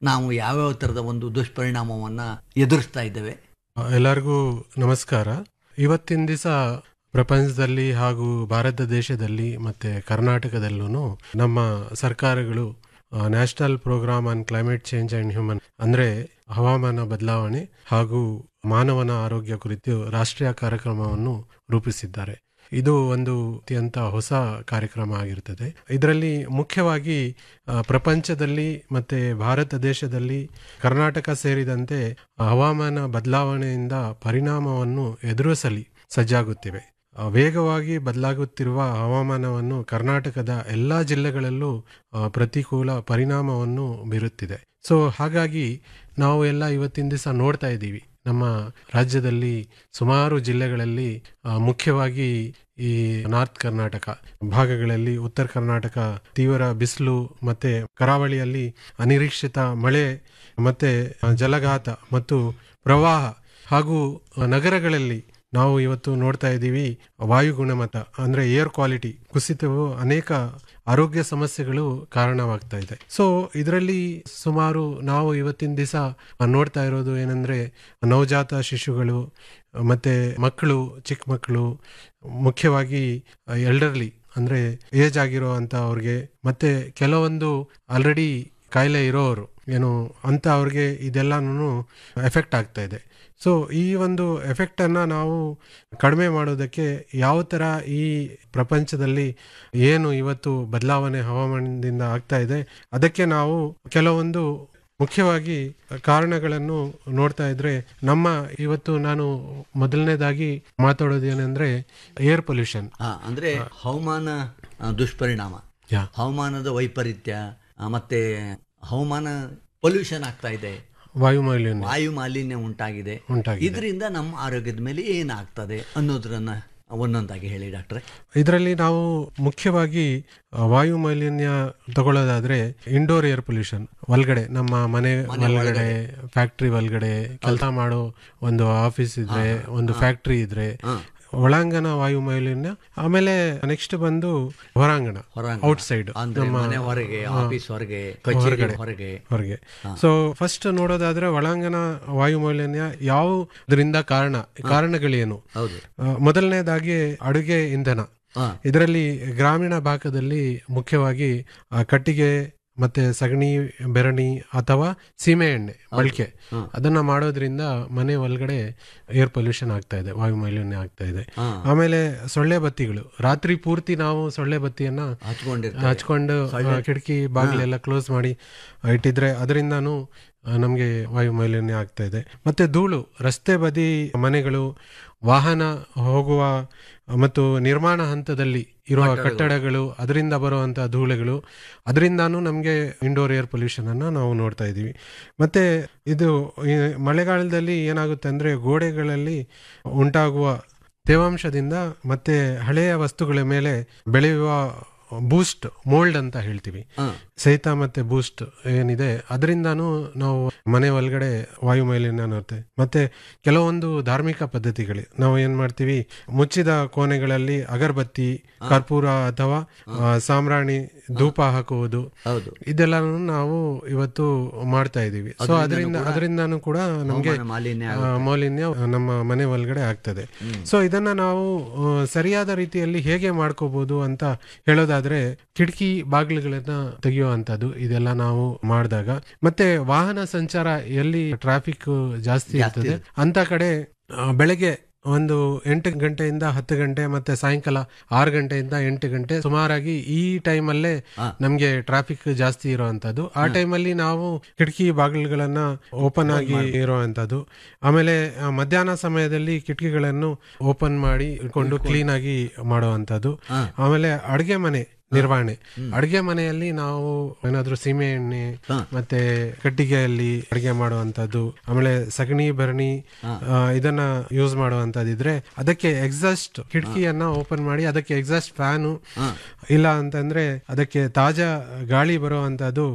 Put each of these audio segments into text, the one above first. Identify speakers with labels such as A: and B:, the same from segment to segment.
A: ನಾವು ಯಾವ್ಯಾವ ಥರದ ಒಂದು ದುಷ್ಪರಿಣಾಮವನ್ನು ಎದುರಿಸ್ತಾ ಇದ್ದೇವೆ
B: ಎಲ್ಲರಿಗೂ ನಮಸ್ಕಾರ ಇವತ್ತಿನ ದಿವಸ ಪ್ರಪಂಚದಲ್ಲಿ ಹಾಗೂ ಭಾರತ ದೇಶದಲ್ಲಿ ಮತ್ತೆ ಕರ್ನಾಟಕದಲ್ಲೂ ನಮ್ಮ ಸರ್ಕಾರಗಳು national programme on climate change and human ಅಂದ್ರೆ ಹವಾಮಾನ ಬದಲಾವಣೆ ಹಾಗೂ ಮಾನವನ ಆರೋಗ್ಯ ಕುರಿತು ರಾಷ್ಟ್ರೀಯ ಕಾರ್ಯಕ್ರಮವನ್ನು ರೂಪಿಸಿದ್ದಾರೆ ಇದು ಒಂದು ಅತ್ಯಂತ ಹೊಸ ಕಾರ್ಯಕ್ರಮ ಆಗಿರ್ತದೆ ಇದರಲ್ಲಿ ಮುಖ್ಯವಾಗಿ ಆ, ಪ್ರಪಂಚದಲ್ಲಿ ಮತ್ತೆ ಭಾರತ ದೇಶದಲ್ಲಿ ಕರ್ನಾಟಕ ಸೇರಿದಂತೆ ಹವಾಮಾನ ಬದಲಾವಣೆಯಿಂದ ಪರಿಣಾಮವನ್ನು ಎದುರಿಸಲಿ ಸಜ್ಜಾಗುತ್ತಿವೆ ಆ, ವೇಗವಾಗಿ ಬದಲಾಗುತ್ತಿರುವ ಹವಾಮಾನವನ್ನು ಕರ್ನಾಟಕದ ಎಲ್ಲ ಜಿಲ್ಲೆಗಳಲ್ಲೂ ಆ, ಪ್ರತಿಕೂಲ ಪರಿಣಾಮವನ್ನು ಬೀರುತ್ತಿದೆ ಸೊ ಹಾಗಾಗಿ ನಾವು ಎಲ್ಲ ಇವತ್ತಿನ ದಿವಸ ನೋಡ್ತಾ ಇದ್ದೀವಿ ನಮ್ಮ ರಾಜ್ಯದಲ್ಲಿ ಸುಮಾರು ಜಿಲ್ಲೆಗಳಲ್ಲಿ ಆ, ಮುಖ್ಯವಾಗಿ ಈ ನಾರ್ತ್ ಕರ್ನಾಟಕ ಭಾಗಗಳಲ್ಲಿ ಉತ್ತರ ಕರ್ನಾಟಕ ತೀವ್ರ ಬಿಸಿಲು ಮತ್ತೆ ಕರಾವಳಿಯಲ್ಲಿ ಅನಿರೀಕ್ಷಿತ ಮಳೆ ಮತ್ತೆ ಆ, ಜಲಘಾತ ಮತ್ತು ಪ್ರವಾಹ ಹಾಗೂ ನಗರಗಳಲ್ಲಿ ನಾವು ಇವತ್ತು ನೋಡ್ತಾ ಇದ್ದೀವಿ ವಾಯು ಗುಣಮಟ್ಟ ಅಂದ್ರೆ ಏರ್ ಕ್ವಾಲಿಟಿ ಕುಸಿತವು ಅನೇಕ ಆರೋಗ್ಯ ಸಮಸ್ಯೆಗಳು ಕಾರಣವಾಗ್ತಾ ಇದೆ ಸೊ ಇದರಲ್ಲಿ ಸುಮಾರು ನಾವು ಇವತ್ತಿನ ದಿವಸ ನೋಡ್ತಾ ಇರೋದು ಏನಂದ್ರೆ ನವಜಾತ ಶಿಶುಗಳು ಮತ್ತೆ ಮಕ್ಕಳು ಚಿಕ್ಕ ಮಕ್ಕಳು ಮುಖ್ಯವಾಗಿ ಎಲ್ಡರ್ಲಿ ಅಂದ್ರೆ ಏಜ್ ಆಗಿರೋ ಅಂತ ಅವ್ರಿಗೆ ಮತ್ತೆ ಕೆಲವೊಂದು ಆಲ್ರೆಡಿ ಕಾಯಿಲೆ ಇರೋರು ಏನು ಅಂತ ಅವ್ರಿಗೆ ಇದೆಲ್ಲನೂ ಎಫೆಕ್ಟ್ ಆಗ್ತಾ ಇದೆ ಸೊ ಈ ಒಂದು ಎಫೆಕ್ಟನ್ನು ನಾವು ಕಡಿಮೆ ಮಾಡೋದಕ್ಕೆ ಯಾವ ಥರ ಈ ಪ್ರಪಂಚದಲ್ಲಿ ಏನು ಇವತ್ತು ಬದಲಾವಣೆ ಹವಾಮಾನದಿಂದ ಆಗ್ತಾ ಇದೆ ಅದಕ್ಕೆ ನಾವು ಕೆಲವೊಂದು ಮುಖ್ಯವಾಗಿ ಕಾರಣಗಳನ್ನು ನೋಡ್ತಾ ಇದ್ರೆ ನಮ್ಮ ಇವತ್ತು ನಾನು ಮೊದಲನೇದಾಗಿ ಮಾತಾಡೋದು ಏನಂದ್ರೆ ಏರ್ ಪೊಲ್ಯೂಷನ್
A: ಆ, ಅಂದ್ರೆ ಹವಾಮಾನ ಆ, ದುಷ್ಪರಿಣಾಮ
B: ಯಾ
A: ಹವಾಮಾನದ ವೈಪರೀತ್ಯ ಆ, ಮತ್ತೆ ಹವಾಮಾನ ಪೊಲ್ಯೂಷನ್ ಆಗ್ತಾ ಇದೆ
B: ವಾಯು ಮಾಲಿನ್ಯ
A: ವಾಯು ಮಾಲಿನ್ಯ ಉಂಟಾಗಿದೆ
B: ಉಂಟಾಗಿದೆ
A: ಇದರಿಂದ ನಮ್ಮ ಆರೋಗ್ಯದ ಮೇಲೆ ಏನಾಗ್ತದೆ ಅನ್ನೋದ್ರನ್ನ ಒಂದೊಂದಾಗಿ ಹೇಳಿ ಡಾಕ್ಟ್ರೆ
B: ಇದರಲ್ಲಿ ನಾವು ಮುಖ್ಯವಾಗಿ ಆ, ವಾಯು ಮಾಲಿನ್ಯ ತಗೊಳ್ಳೋದಾದ್ರೆ ಇಂಡೋರ್ ಏರ್ ಪೊಲ್ಯೂಷನ್ ಒಳಗಡೆ ನಮ್ಮ ಮನೆ ಒಳಗಡೆ ಫ್ಯಾಕ್ಟ್ರಿ ಒಳಗಡೆ ಕೆಲಸ ಮಾಡೋ ಒಂದು ಆಫೀಸ್ ಇದ್ರೆ ಒಂದು ಫ್ಯಾಕ್ಟ್ರಿ ಇದ್ರೆ ಒಳಾಂಗಣ ವಾಯು ಮಾಲಿನ್ಯ ಆಮೇಲೆ ನೆಕ್ಸ್ಟ್ ಬಂದು ಹೊರಾಂಗಣ
A: ಹೊರಾಂಗಣ.
B: ಔಟ್ ಸೈಡ್
A: ಅಂದ್ರೆ ಮನೆ ಹೊರಗೆ ಆಫೀಸ್ ಹೊರಗೆ ಕಚೇರಿ ಹೊರಗೆ
B: ಹೊರಗೆ ಸೊ ಫಸ್ಟ್ ನೋಡೋದಾದ್ರೆ ಒಳಾಂಗಣ ವಾಯು ಮಾಲಿನ್ಯ ಯಾವುದರಿಂದ ಕಾರಣ ಕಾರಣಗಳೇನು
A: ಹೌದು
B: ಆ, ಮೊದಲನೇದಾಗಿ ಅಡುಗೆ ಇಂಧನ
A: ಹಾ.
B: ಇದರಲ್ಲಿ ಗ್ರಾಮೀಣ ಭಾಗದಲ್ಲಿ ಮುಖ್ಯವಾಗಿ ಆ, ಕಟ್ಟಿಗೆ ಮತ್ತೆ ಸಗಣಿ ಬೆರಣಿ ಅಥವಾ ಸೀಮೆ ಎಣ್ಣೆ ಬಳಕೆ ಅದನ್ನ ಮಾಡೋದ್ರಿಂದ ಮನೆ ಒಳಗಡೆ ಏರ್ ಪೊಲ್ಯೂಷನ್ ಆಗ್ತಾ ಇದೆ ವಾಯು ಮಾಲಿನ್ಯ ಆಗ್ತಾ ಇದೆ
A: ಹಾ.
B: ಆಮೇಲೆ ಸೊಳ್ಳೆ ಬತ್ತಿಗಳು ರಾತ್ರಿ ಪೂರ್ತಿ ನಾವು ಸೊಳ್ಳೆ ಬತ್ತಿಯನ್ನ
A: ಹಚ್ಕೊಂಡಿರ್ತಾರೆ
B: ಹಚ್ಕೊಂಡು ಆ, ಕಿಟಕಿ ಬಾಗಿಲೆಲ್ಲ ಕ್ಲೋಸ್ ಮಾಡಿ ಇಟ್ಟಿದ್ರೆ ಅದರಿಂದಾನು ನಮಗೆ ವಾಯು ಮಾಲಿನ್ಯ ಆಗ್ತಾ ಇದೆ ಮತ್ತೆ ಧೂಳು ರಸ್ತೆ ಬದಿ ಮನೆಗಳು ವಾಹನ ಹೋಗುವ ಮತ್ತು ನಿರ್ಮಾಣ ಹಂತದಲ್ಲಿ ಇರುವ ಕಟ್ಟಡಗಳು ಅದರಿಂದ ಬರುವಂತ ಧೂಳುಗಳು ಅದರಿಂದಾನು ನಮಗೆ ಇಂಡೋರ್ ಏರ್ ಪೊಲ್ಯೂಷನ್ ಅನ್ನ ನಾವು ನೋಡ್ತಾ ಇದ್ದೀವಿ ಮತ್ತೆ ಇದು ಈ ಮಳೆಗಾಲದಲ್ಲಿ ಏನಾಗುತ್ತೆ ಅಂದ್ರೆ ಗೋಡೆಗಳಲ್ಲಿ ಉಂಟಾಗುವ ತೇವಾಂಶದಿಂದ ಮತ್ತೆ ಹಳೆಯ ವಸ್ತುಗಳ ಮೇಲೆ ಬೆಳೆಯುವ ಬೂಸ್ಟ್ ಮೋಲ್ಡ್ ಅಂತ ಹೇಳ್ತೀವಿ
A: ಹಾ.
B: ಸಹಿತ ಮತ್ತೆ ಬೂಸ್ಟ್ ಏನಿದೆ ಅದರಿಂದಾನು ನಾವು ಮನೆ ಒಳಗಡೆ ವಾಯು ಮಾಲಿನ್ಯ ನೋಡ್ತೇವೆ ಮತ್ತೆ ಕೆಲವೊಂದು ಧಾರ್ಮಿಕ ಪದ್ಧತಿಗಳು ನಾವು ಏನ್ ಮಾಡ್ತೀವಿ ಮುಚ್ಚಿದ ಕೋಣೆಗಳಲ್ಲಿ ಅಗರಬತ್ತಿ ಕರ್ಪೂರ ಅಥವಾ ಆ, ಸಾಂಬ್ರಾಣಿ ಧೂಪ ಹಾಕುವುದು
A: ಹೌದು
B: ಇದೆಲ್ಲನೂ ನಾವು ಇವತ್ತು ಮಾಡ್ತಾ ಇದೀವಿ ಸೊ ಅದರಿಂದ ಅದರಿಂದಾನು ಕೂಡ ನಮ್ಗೆ
A: ಹವಾಮಾನ ಮಾಲಿನ್ಯ
B: ಆ, ಮಾಲಿನ್ಯ ನಮ್ಮ ಮನೆ ಒಳಗಡೆ ಆಗ್ತದೆ ಸೊ ಇದನ್ನ ನಾವು ಆ, ಸರಿಯಾದ ರೀತಿಯಲ್ಲಿ ಹೇಗೆ ಮಾಡ್ಕೋಬಹುದು ಅಂತ ಹೇಳೋದಾದ್ರೆ ಕಿಟಕಿ ಬಾಗಿಲುಗಳನ್ನ ತೆಗೆಯುವಂತದ್ದು ಇದೆಲ್ಲ ನಾವು ಮಾಡಿದಾಗ ಮತ್ತೆ ವಾಹನ ಸಂಚಾರ ಎಲ್ಲಿ ಟ್ರಾಫಿಕ್ ಜಾಸ್ತಿ ಇರ್ತದೆ ಅಂತ ಕಡೆ ಆ, ಬೆಳಗ್ಗೆ ಒಂದು ಎಂಟು ಗಂಟೆಯಿಂದ ಹತ್ತು ಗಂಟೆ ಮತ್ತೆ ಸಾಯಂಕಾಲ ಆರು ಗಂಟೆಯಿಂದ ಎಂಟು ಗಂಟೆ ಸುಮಾರಾಗಿ ಈ ಟೈಮಲ್ಲೇ ನಮ್ಗೆ ಟ್ರಾಫಿಕ್ ಜಾಸ್ತಿ ಇರುವಂತದ್ದು ಆ ಟೈಮಲ್ಲಿ ನಾವು ಕಿಟಕಿ ಬಾಗಿಲುಗಳನ್ನ ಓಪನ್ ಆಗಿ ಇರುವಂತದ್ದು ಆಮೇಲೆ ಆ, ಮಧ್ಯಾಹ್ನ ಸಮಯದಲ್ಲಿ ಕಿಟಕಿಗಳನ್ನು ಓಪನ್ ಮಾಡಿ ಇಟ್ಕೊಂಡು ಕ್ಲೀನ್ ಆಗಿ ಮಾಡುವಂತದ್ದು ಆಮೇಲೆ ಅಡುಗೆ ಮನೆ ನಿರ್ವಹಣೆ ಅಡುಗೆ ಮನೆಯಲ್ಲಿ ನಾವು ಏನಾದ್ರೂ ಸೀಮೆ ಎಣ್ಣೆ ಮತ್ತೆ ಕಟ್ಟಿಗೆಯಲ್ಲಿ ಅಡುಗೆ ಮಾಡುವಂತದ್ದು ಆಮೇಲೆ ಸಗಣಿ ಭರಣಿ ಆ, ಇದನ್ನ ಯೂಸ್ ಮಾಡುವಂತದಿದ್ರೆ ಅದಕ್ಕೆ ಎಕ್ಸಾಸ್ಟ್ ಕಿಟಕಿಯನ್ನ ಓಪನ್ ಮಾಡಿ ಅದಕ್ಕೆ ಎಕ್ಸಾಸ್ಟ್ ಫ್ಯಾನು ಇಲ್ಲ ಅಂತಂದ್ರೆ ಅದಕ್ಕೆ ತಾಜಾ ಗಾಳಿ ಬರುವಂತದ್ದು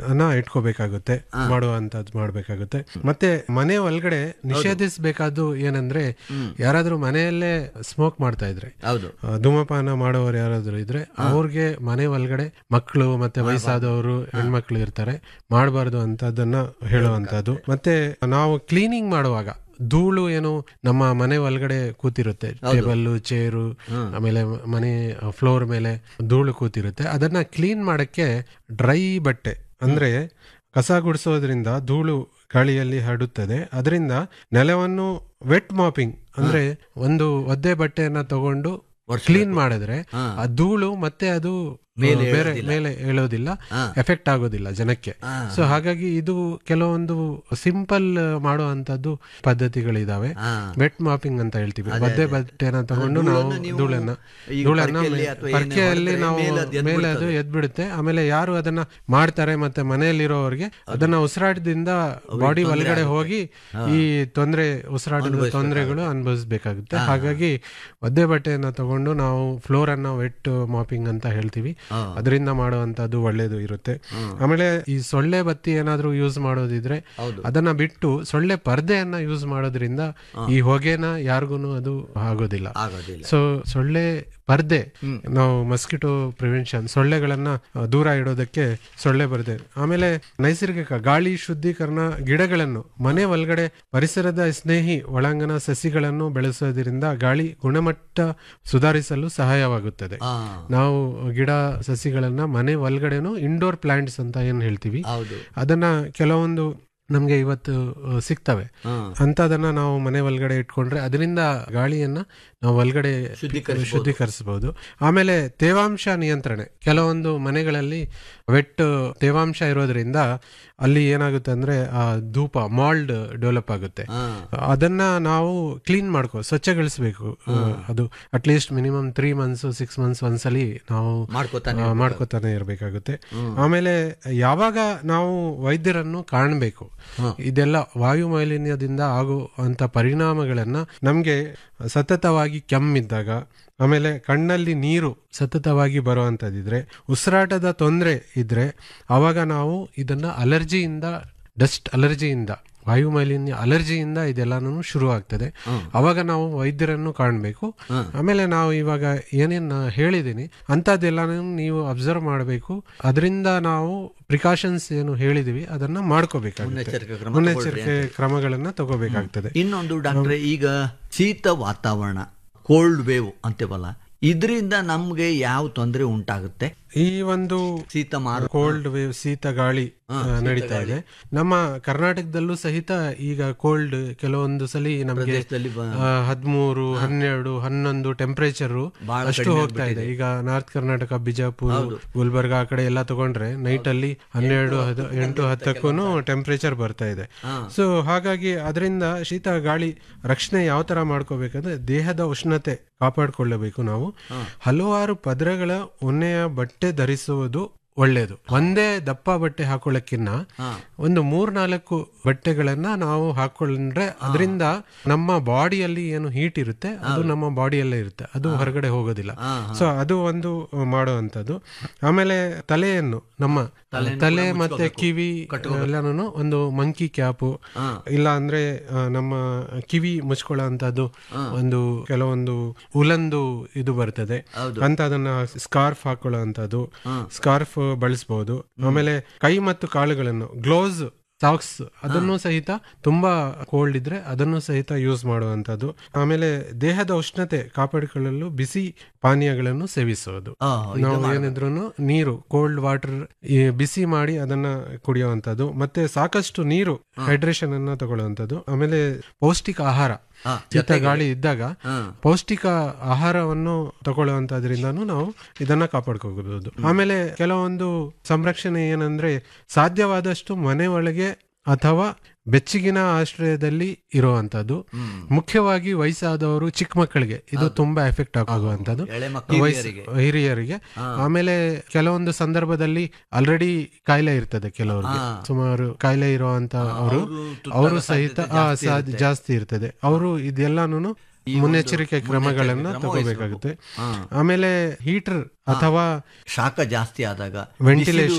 B: ಅನ್ನ ಇಟ್ಕೋಬೇಕಾಗುತ್ತೆ ಮಾಡುವಂತದ್ದು ಮಾಡ್ಬೇಕಾಗುತ್ತೆ ಮತ್ತೆ ಮನೆ ಒಳಗಡೆ ನಿಷೇಧಿಸಬೇಕಾದ್ದು ಏನಂದ್ರೆ ಯಾರಾದ್ರೂ ಮನೆಯಲ್ಲೇ ಸ್ಮೋಕ್ ಮಾಡ್ತಾ ಇದ್ರೆ
A: ಹೌದು
B: ಆ, ಧೂಮಪಾನ ಮಾಡೋರು ಯಾರಾದ್ರೂ ಇದ್ರೆ ಅವ್ರಿಗೆ ಮನೆ ಒಳಗಡೆ ಮಕ್ಕಳು ಮತ್ತೆ ವಯಸ್ಸಾದವರು ಹೆಣ್ಮಕ್ಳು ಇರ್ತಾರೆ ಮಾಡಬಾರ್ದು ಅಂತದನ್ನ ಹೇಳುವಂತದ್ದು ಮತ್ತೆ ನಾವು ಕ್ಲೀನಿಂಗ್ ಮಾಡುವಾಗ ಧೂಳು ಏನು ನಮ್ಮ ಮನೆ ಒಳಗಡೆ ಕೂತಿರುತ್ತೆ ಟೇಬಲ್ಲು ಚೇರು ಆಮೇಲೆ ಮನೆ ಫ್ಲೋರ್ ಮೇಲೆ ಧೂಳು ಕೂತಿರುತ್ತೆ ಅದನ್ನ ಕ್ಲೀನ್ ಮಾಡಕ್ಕೆ ಡ್ರೈ ಬಟ್ಟೆ ಅಂದ್ರೆ ಕಸ ಗುಡಿಸೋದ್ರಿಂದ ಧೂಳು ಗಾಳಿಯಲ್ಲಿ ಹರಡುತ್ತದೆ ಅದರಿಂದ ನೆಲವನ್ನು ವೆಟ್ ಮಾಪಿಂಗ್ ಅಂದ್ರೆ ಒಂದು ಒದ್ದೆ ಬಟ್ಟೆಯನ್ನ ತಗೊಂಡು ಕ್ಲೀನ್ ಮಾಡಿದ್ರೆ ಆ ಧೂಳು ಮತ್ತೆ ಅದು ಬೇರೆ ಮೇಲೆ ಹೇಳೋದಿಲ್ಲ ಎಫೆಕ್ಟ್ ಆಗೋದಿಲ್ಲ ಜನಕ್ಕೆ ಸೊ ಹಾಗಾಗಿ ಇದು ಕೆಲವೊಂದು ಸಿಂಪಲ್ ಮಾಡುವಂತದ್ದು ಪದ್ಧತಿಗಳಿದಾವೆ
A: ಹಾ.
B: ವೆಟ್ ಮಾಪಿಂಗ್ ಅಂತ ಹೇಳ್ತೀವಿ ಒದ್ದೆ ಬಟ್ಟೆನ ತಗೊಂಡು ನಾವು
A: ಧೂಳನ್ನು ನೀವು
B: ಧೂಳನ್ನ
A: ಈಗ
B: ಧೂಳನ್ನ
A: ಪರ್ಕೆಯಲ್ಲಿ ಅಥವಾ ಏನೇ
B: ಪರ್ಕೆಯಲ್ಲಿ
A: ಹೊಡೆದ್ರೆ
B: ನಾವು
A: ಮೇಲೆ ಅದು ಎದ್ದು
B: ಮೇಲೆ ಅದು ಎದ್ಬಿಡುತ್ತೆ ಆಮೇಲೆ ಯಾರು ಅದನ್ನ ಮಾಡ್ತಾರೆ ಮತ್ತೆ ಮನೆಯಲ್ಲಿರೋರಿಗೆ ಅದನ್ನ ಉಸಿರಾಟದಿಂದ ಬಾಡಿ ಒಳಗಡೆ ಹೋಗಿ ಈ ತೊಂದರೆ ಉಸಿರಾಟದ ತೊಂದರೆಗಳು ಅನುಭವಿಸ್ಬೇಕಾಗುತ್ತೆ ಹಾಗಾಗಿ ಒದ್ದೆ ಬಟ್ಟೆಯನ್ನ ತಗೊಂಡು ನಾವು ಫ್ಲೋರ್ ಅನ್ನ ವೆಟ್ ಮಾಪಿಂಗ್ ಅಂತ ಹೇಳ್ತೀವಿ ಅದರಿಂದ ಮಾಡುವಂತದ್ದು ಒಳ್ಳೇದು ಇರುತ್ತೆ ಆಮೇಲೆ ಈ ಸೊಳ್ಳೆ ಬತ್ತಿ ಏನಾದ್ರೂ ಯೂಸ್ ಮಾಡೋದಿದ್ರೆ ಅದನ್ನ ಬಿಟ್ಟು ಸೊಳ್ಳೆ ಪರ್ದೆಯನ್ನ ಯೂಸ್ ಮಾಡೋದ್ರಿಂದ ಈ ಹೊಗೆನ ಯಾರಿಗೂ ಅದು ಆಗೋದಿಲ್ಲ
A: ಆಗೋದಿಲ್ಲ
B: ಸೊ ಸೊಳ್ಳೆ ಪರ್ದೆ ನಾವು ಮಸ್ಕಿಟೋ ಪ್ರಿವೆನ್ಷನ್ ಸೊಳ್ಳೆಗಳನ್ನ ಆ, ದೂರ ಇಡೋದಕ್ಕೆ ಸೊಳ್ಳೆ ಪರ್ದೆ ಆಮೇಲೆ ನೈಸರ್ಗಿಕ ಗಾಳಿ ಶುದ್ಧೀಕರಣ ಗಿಡಗಳನ್ನು ಮನೆ ಒಳಗಡೆ ಪರಿಸರದ ಸ್ನೇಹಿ ಒಳಾಂಗಣ ಸಸಿಗಳನ್ನು ಬೆಳೆಸೋದ್ರಿಂದ ಗಾಳಿ ಗುಣಮಟ್ಟ ಸುಧಾರಿಸಲು ಸಹಾಯವಾಗುತ್ತದೆ
A: ಹಾ
B: ನಾವು ಗಿಡ ಸಸಿಗಳನ್ನ ಮನೆ ಒಳಗಡೆನು ಇಂಡೋರ್ ಪ್ಲಾಂಟ್ಸ್ ಅಂತ ಏನ್ ಹೇಳ್ತೀವಿ
A: ಹೌದು
B: ಅದನ್ನ ಕೆಲವೊಂದು ನಮ್ಗೆ ಇವತ್ತು ಆ, ಸಿಗ್ತವೆ
A: ಹಾ
B: ಅಂತದನ್ನ ನಾವು ಮನೆ ಒಳಗಡೆ ಇಟ್ಕೊಂಡ್ರೆ ಅದರಿಂದ ಗಾಳಿಯನ್ನ ನಾವು ಒಳಗಡೆ
A: ಶುದ್ಧೀಕರಿಸ್ಬೋದು.
B: ಶುದ್ಧೀಕರಿಸಬಹುದು ಆಮೇಲೆ ತೇವಾಂಶ ನಿಯಂತ್ರಣೆ ಕೆಲವೊಂದು ಮನೆಗಳಲ್ಲಿ ವೆಟ್ ತೇವಾಂಶ ಇರೋದ್ರಿಂದ ಅಲ್ಲಿ ಏನಾಗುತ್ತೆ ಅಂದ್ರೆ ಆ ಧೂಪ ಮಾಲ್ಡ್ ಡೆವಲಪ್ ಆಗುತ್ತೆ
A: ಹಾ
B: ಅದನ್ನ ನಾವು ಕ್ಲೀನ್ ಮಾಡ್ಕೋ ಸ್ವಚ್ಛಗೊಳಿಸಬೇಕು ಅದು at least minimum three months six months ಒಂದ್ಸಲಿ ನಾವು
A: ಮಾಡ್ಕೋತಾನೆ
B: ಆ, ಮಾಡ್ಕೋತಾನೆ ಇರಬೇಕಾಗುತ್ತೆ ಆಮೇಲೆ ಯಾವಾಗ ನಾವು ವೈದ್ಯರನ್ನು ಕಾಣಬೇಕು ಇದೆಲ್ಲ ವಾಯು ಮಾಲಿನ್ಯದಿಂದ ಆಗುವಂತ ಪರಿಣಾಮಗಳನ್ನ ನಮ್ಗೆ ಸತತವಾಗಿ ಕೆಮ್ಮಿದ್ದಾಗ ಆಮೇಲೆ ಕಣ್ಣಲ್ಲಿ ನೀರು ಸತತವಾಗಿ ಬರುವಂತದಿದ್ರೆ ಉಸಿರಾಟದ ತೊಂದರೆ ಇದ್ರೆ ಆವಾಗ ನಾವು ಇದನ್ನ ಅಲರ್ಜಿಯಿಂದ ಡಸ್ಟ್ ಅಲರ್ಜಿಯಿಂದ ವಾಯು ಮಾಲಿನ್ಯ ಅಲರ್ಜಿಯಿಂದ ಇದೆಲ್ಲಾನು ಶುರು ಆಗ್ತದೆ ಅವಾಗ ನಾವು ವೈದ್ಯರನ್ನು ಕಾಣಬೇಕು ಆಮೇಲೆ ನಾವು ಇವಾಗ ಏನೇನ್ ಹೇಳಿದೀನಿ ಅಂತದ್ದೆಲ್ಲಾನು ನೀವು ಅಬ್ಸರ್ವ್ ಮಾಡಬೇಕು ಅದರಿಂದ ನಾವು ಪ್ರಿಕಾಷನ್ಸ್ ಏನು ಹೇಳಿದೀವಿ ಅದನ್ನ ಮಾಡ್ಕೋಬೇಕಾಗುತ್ತೆ
A: ಮುನ್ನೆಚ್ಚರಿಕೆ ಕ್ರಮ
B: ಮುನ್ನೆಚ್ಚರಿಕೆ ಕ್ರಮಗಳನ್ನ ತಗೋಬೇಕಾಗ್ತದೆ
A: ಇನ್ನೊಂದು ಡಾಕ್ಟ್ರೆ ಈಗ ಶೀತ ವಾತಾವರಣ ಕೋಲ್ಡ್ ವೇವ್ ಅಂತೇವಲ್ಲ ಇದರಿಂದ ನಮ್ಗೆ ಯಾವ ತೊಂದರೆ ಉಂಟಾಗುತ್ತೆ
B: ಈ ಒಂದು
A: ಶೀತ ಮಾರು
B: ಕೋಲ್ಡ್ ವೇವ್ ಶೀತ ಗಾಳಿ ಆ, ನಡೀತಾ ಇದೆ ನಮ್ಮ ಕರ್ನಾಟಕದಲ್ಲೂ ಸಹಿತ ಈಗ ಕೋಲ್ಡ್ ಕೆಲವೊಂದು ಸಲಿ ನಮಗೆ
A: ಪ್ರದೇಶದಲ್ಲಿ ಬ-
B: ಹದಿಮೂರು ಹನ್ನೆರಡು ಹನ್ನೊಂದು ಟೆಂಪರೇಚರ್
A: ಬಹಳ
B: ಅಷ್ಟು ಹೋಗ್ತಾ ಇದೆ ಈಗ ನಾರ್ತ್ ಕರ್ನಾಟಕ ಬಿಜಾಪುರ ಗುಲ್ಬರ್ಗ ಆ ಕಡೆ ಎಲ್ಲ ತಗೊಂಡ್ರೆ ನೈಟ್ ಅಲ್ಲಿ ಹನ್ನೆರಡು ಹದ- ಎಂಟು ಹತ್ತಕ್ಕೂ ಟೆಂಪರೇಚರ್ ಬರ್ತಾ ಇದೆ ಸೊ ಹಾಗಾಗಿ ಅದರಿಂದ ಶೀತ ಗಾಳಿ ರಕ್ಷಣೆ ಯಾವ ತರ ಮಾಡ್ಕೋಬೇಕಂದ್ರೆ ದೇಹದ ಉಷ್ಣತೆ ಕಾಪಾಡಿಕೊಳ್ಳಬೇಕು ನಾವು ಹಲವಾರು ಪದರಗಳ ಉಣ್ಣೆಯ ಬಟ್ಟೆ ಧರಿಸುವುದು ಒಳ್ಳೆಯದು ಒಂದೇ ದಪ್ಪ ಬಟ್ಟೆ ಹಾಕೊಳ್ಳಕ್ಕಿನ್ನ ಒಂದು ಮೂರ್ನಾಲ್ಕು ಬಟ್ಟೆಗಳನ್ನ ನಾವು ಹಾಕೊಂಡ್ರೆ ಅದರಿಂದ ನಮ್ಮ ಬಾಡಿಯಲ್ಲಿ ಏನು ಹೀಟ್ ಇರುತ್ತೆ ಅದು ನಮ್ಮ ಬಾಡಿಯಲ್ಲೇ ಇರುತ್ತೆ ಅದು ಹೊರಗಡೆ ಹೋಗೋದಿಲ್ಲ ಸೊ ಅದು ಒಂದು ಮಾಡುವಂಥದ್ದು ಆಮೇಲೆ ತಲೆಯನ್ನು ನಮ್ಮ ತಲೆ ಮತ್ತೆ ಕಿವಿ ಎಲ್ಲಾನು ಒಂದು ಮಂಕಿ ಕ್ಯಾಪು ಇಲ್ಲ ಅಂದ್ರೆ ಆ, ನಮ್ಮ ಕಿವಿ ಮುಚ್ಕೊಳ್ಳೋ ಅಂತದ್ದು ಒಂದು ಕೆಲವೊಂದು ಉಲಂದು ಇದು ಬರ್ತದೆ ಅಂತ ಅದನ್ನ ಸ್ಕಾರ್ಫ್ ಹಾಕೊಳ್ಳೋ ಅಂತದ್ದು ಸ್ಕಾರ್ಫ್ ಬಳಸಬಹುದು ಆಮೇಲೆ ಕೈ ಮತ್ತು ಕಾಲುಗಳನ್ನು ಗ್ಲೋಸ್ ಸಾಕ್ಸ್ ಅದನ್ನು ಸಹಿತ ತುಂಬಾ ಕೋಲ್ಡ್ ಇದ್ರೆ ಅದನ್ನು ಸಹಿತ ಯೂಸ್ ಮಾಡುವಂತದ್ದು ಆಮೇಲೆ ದೇಹದ ಉಷ್ಣತೆ ಕಾಪಾಡಿಕೊಳ್ಳಲು ಬಿಸಿ ಪಾನೀಯಗಳನ್ನು ಸೇವಿಸುವುದು
A: ಆ,
B: ನಾವು ಏನಿದ್ರು ನೀರು ಕೋಲ್ಡ್ ವಾಟರ್ ಬಿಸಿ ಮಾಡಿ ಅದನ್ನ ಕುಡಿಯುವಂತದ್ದು ಮತ್ತೆ ಸಾಕಷ್ಟು ನೀರು ಹೈಡ್ರೇಷನ್ ಅನ್ನ ತಗೊಳ್ಳುವಂತದ್ದು ಆಮೇಲೆ ಪೌಷ್ಟಿಕ ಆಹಾರ
A: ಹಾ,
B: ಶೀತ ಗಾಳಿ ಇದ್ದಾಗ
A: ಹಾ.
B: ಪೌಷ್ಟಿಕ ಆಹಾರವನ್ನು ತಗೊಳ್ಳುವಂತದ್ರಿಂದನೂ ನಾವು ಇದನ್ನ ಕಾಪಾಡ್ಕೋಬಹುದು ಆಮೇಲೆ ಕೆಲವೊಂದು ಸಂರಕ್ಷಣೆ ಏನಂದ್ರೆ ಸಾಧ್ಯವಾದಷ್ಟು ಮನೆ ಒಳಗೆ ಅಥವಾ ಬೆಚ್ಚಗಿನ ಆಶ್ರಯದಲ್ಲಿ ಇರುವಂತದ್ದು ಮುಖ್ಯವಾಗಿ ವಯಸ್ಸಾದವರು ಚಿಕ್ಕ ಮಕ್ಕಳಿಗೆ ಇದು ತುಂಬಾ ಎಫೆಕ್ಟ್ ಆಗುವಂತದ್ದು
A: ಎಳೆ ಮಕ್ಕಳು
B: ವಯಸ್ಸು ಹಿರಿಯರಿಗೆ ಆಮೇಲೆ ಕೆಲವೊಂದು ಸಂದರ್ಭದಲ್ಲಿ ಆಲ್ರೆಡಿ ಕಾಯಿಲೆ ಇರ್ತದೆ ಕೆಲವರಿಗೆ ಸುಮಾರು ಕಾಯಿಲೆ ಇರುವಂತ ಅವರು
A: ತುತ್ತಾಗೋ
B: ಅವರು ಸಹಿತ
A: ಸಾಧ್ಯತೆ
B: ಆ,
A: ಜಾಸ್ತಿ
B: ಸಾಧ್ಯ- ಜಾಸ್ತಿ ಇರ್ತದೆ ಅವರು ಇದೆಲ್ಲಾನು ಮುನ್ನೆಚ್ಚರಿಕೆ ಕ್ರಮಗಳನ್ನ
A: ಕ್ರಮ
B: ತಗೋಬೇಕಾಗುತ್ತೆ
A: ಹಾ.
B: ಆಮೇಲೆ ಹೀಟರ್ ಅಥವಾ
A: ಶಾಖ ಜಾಸ್ತಿ ಆದಾಗ
B: ವೆಂಟಿಲೇಷನ್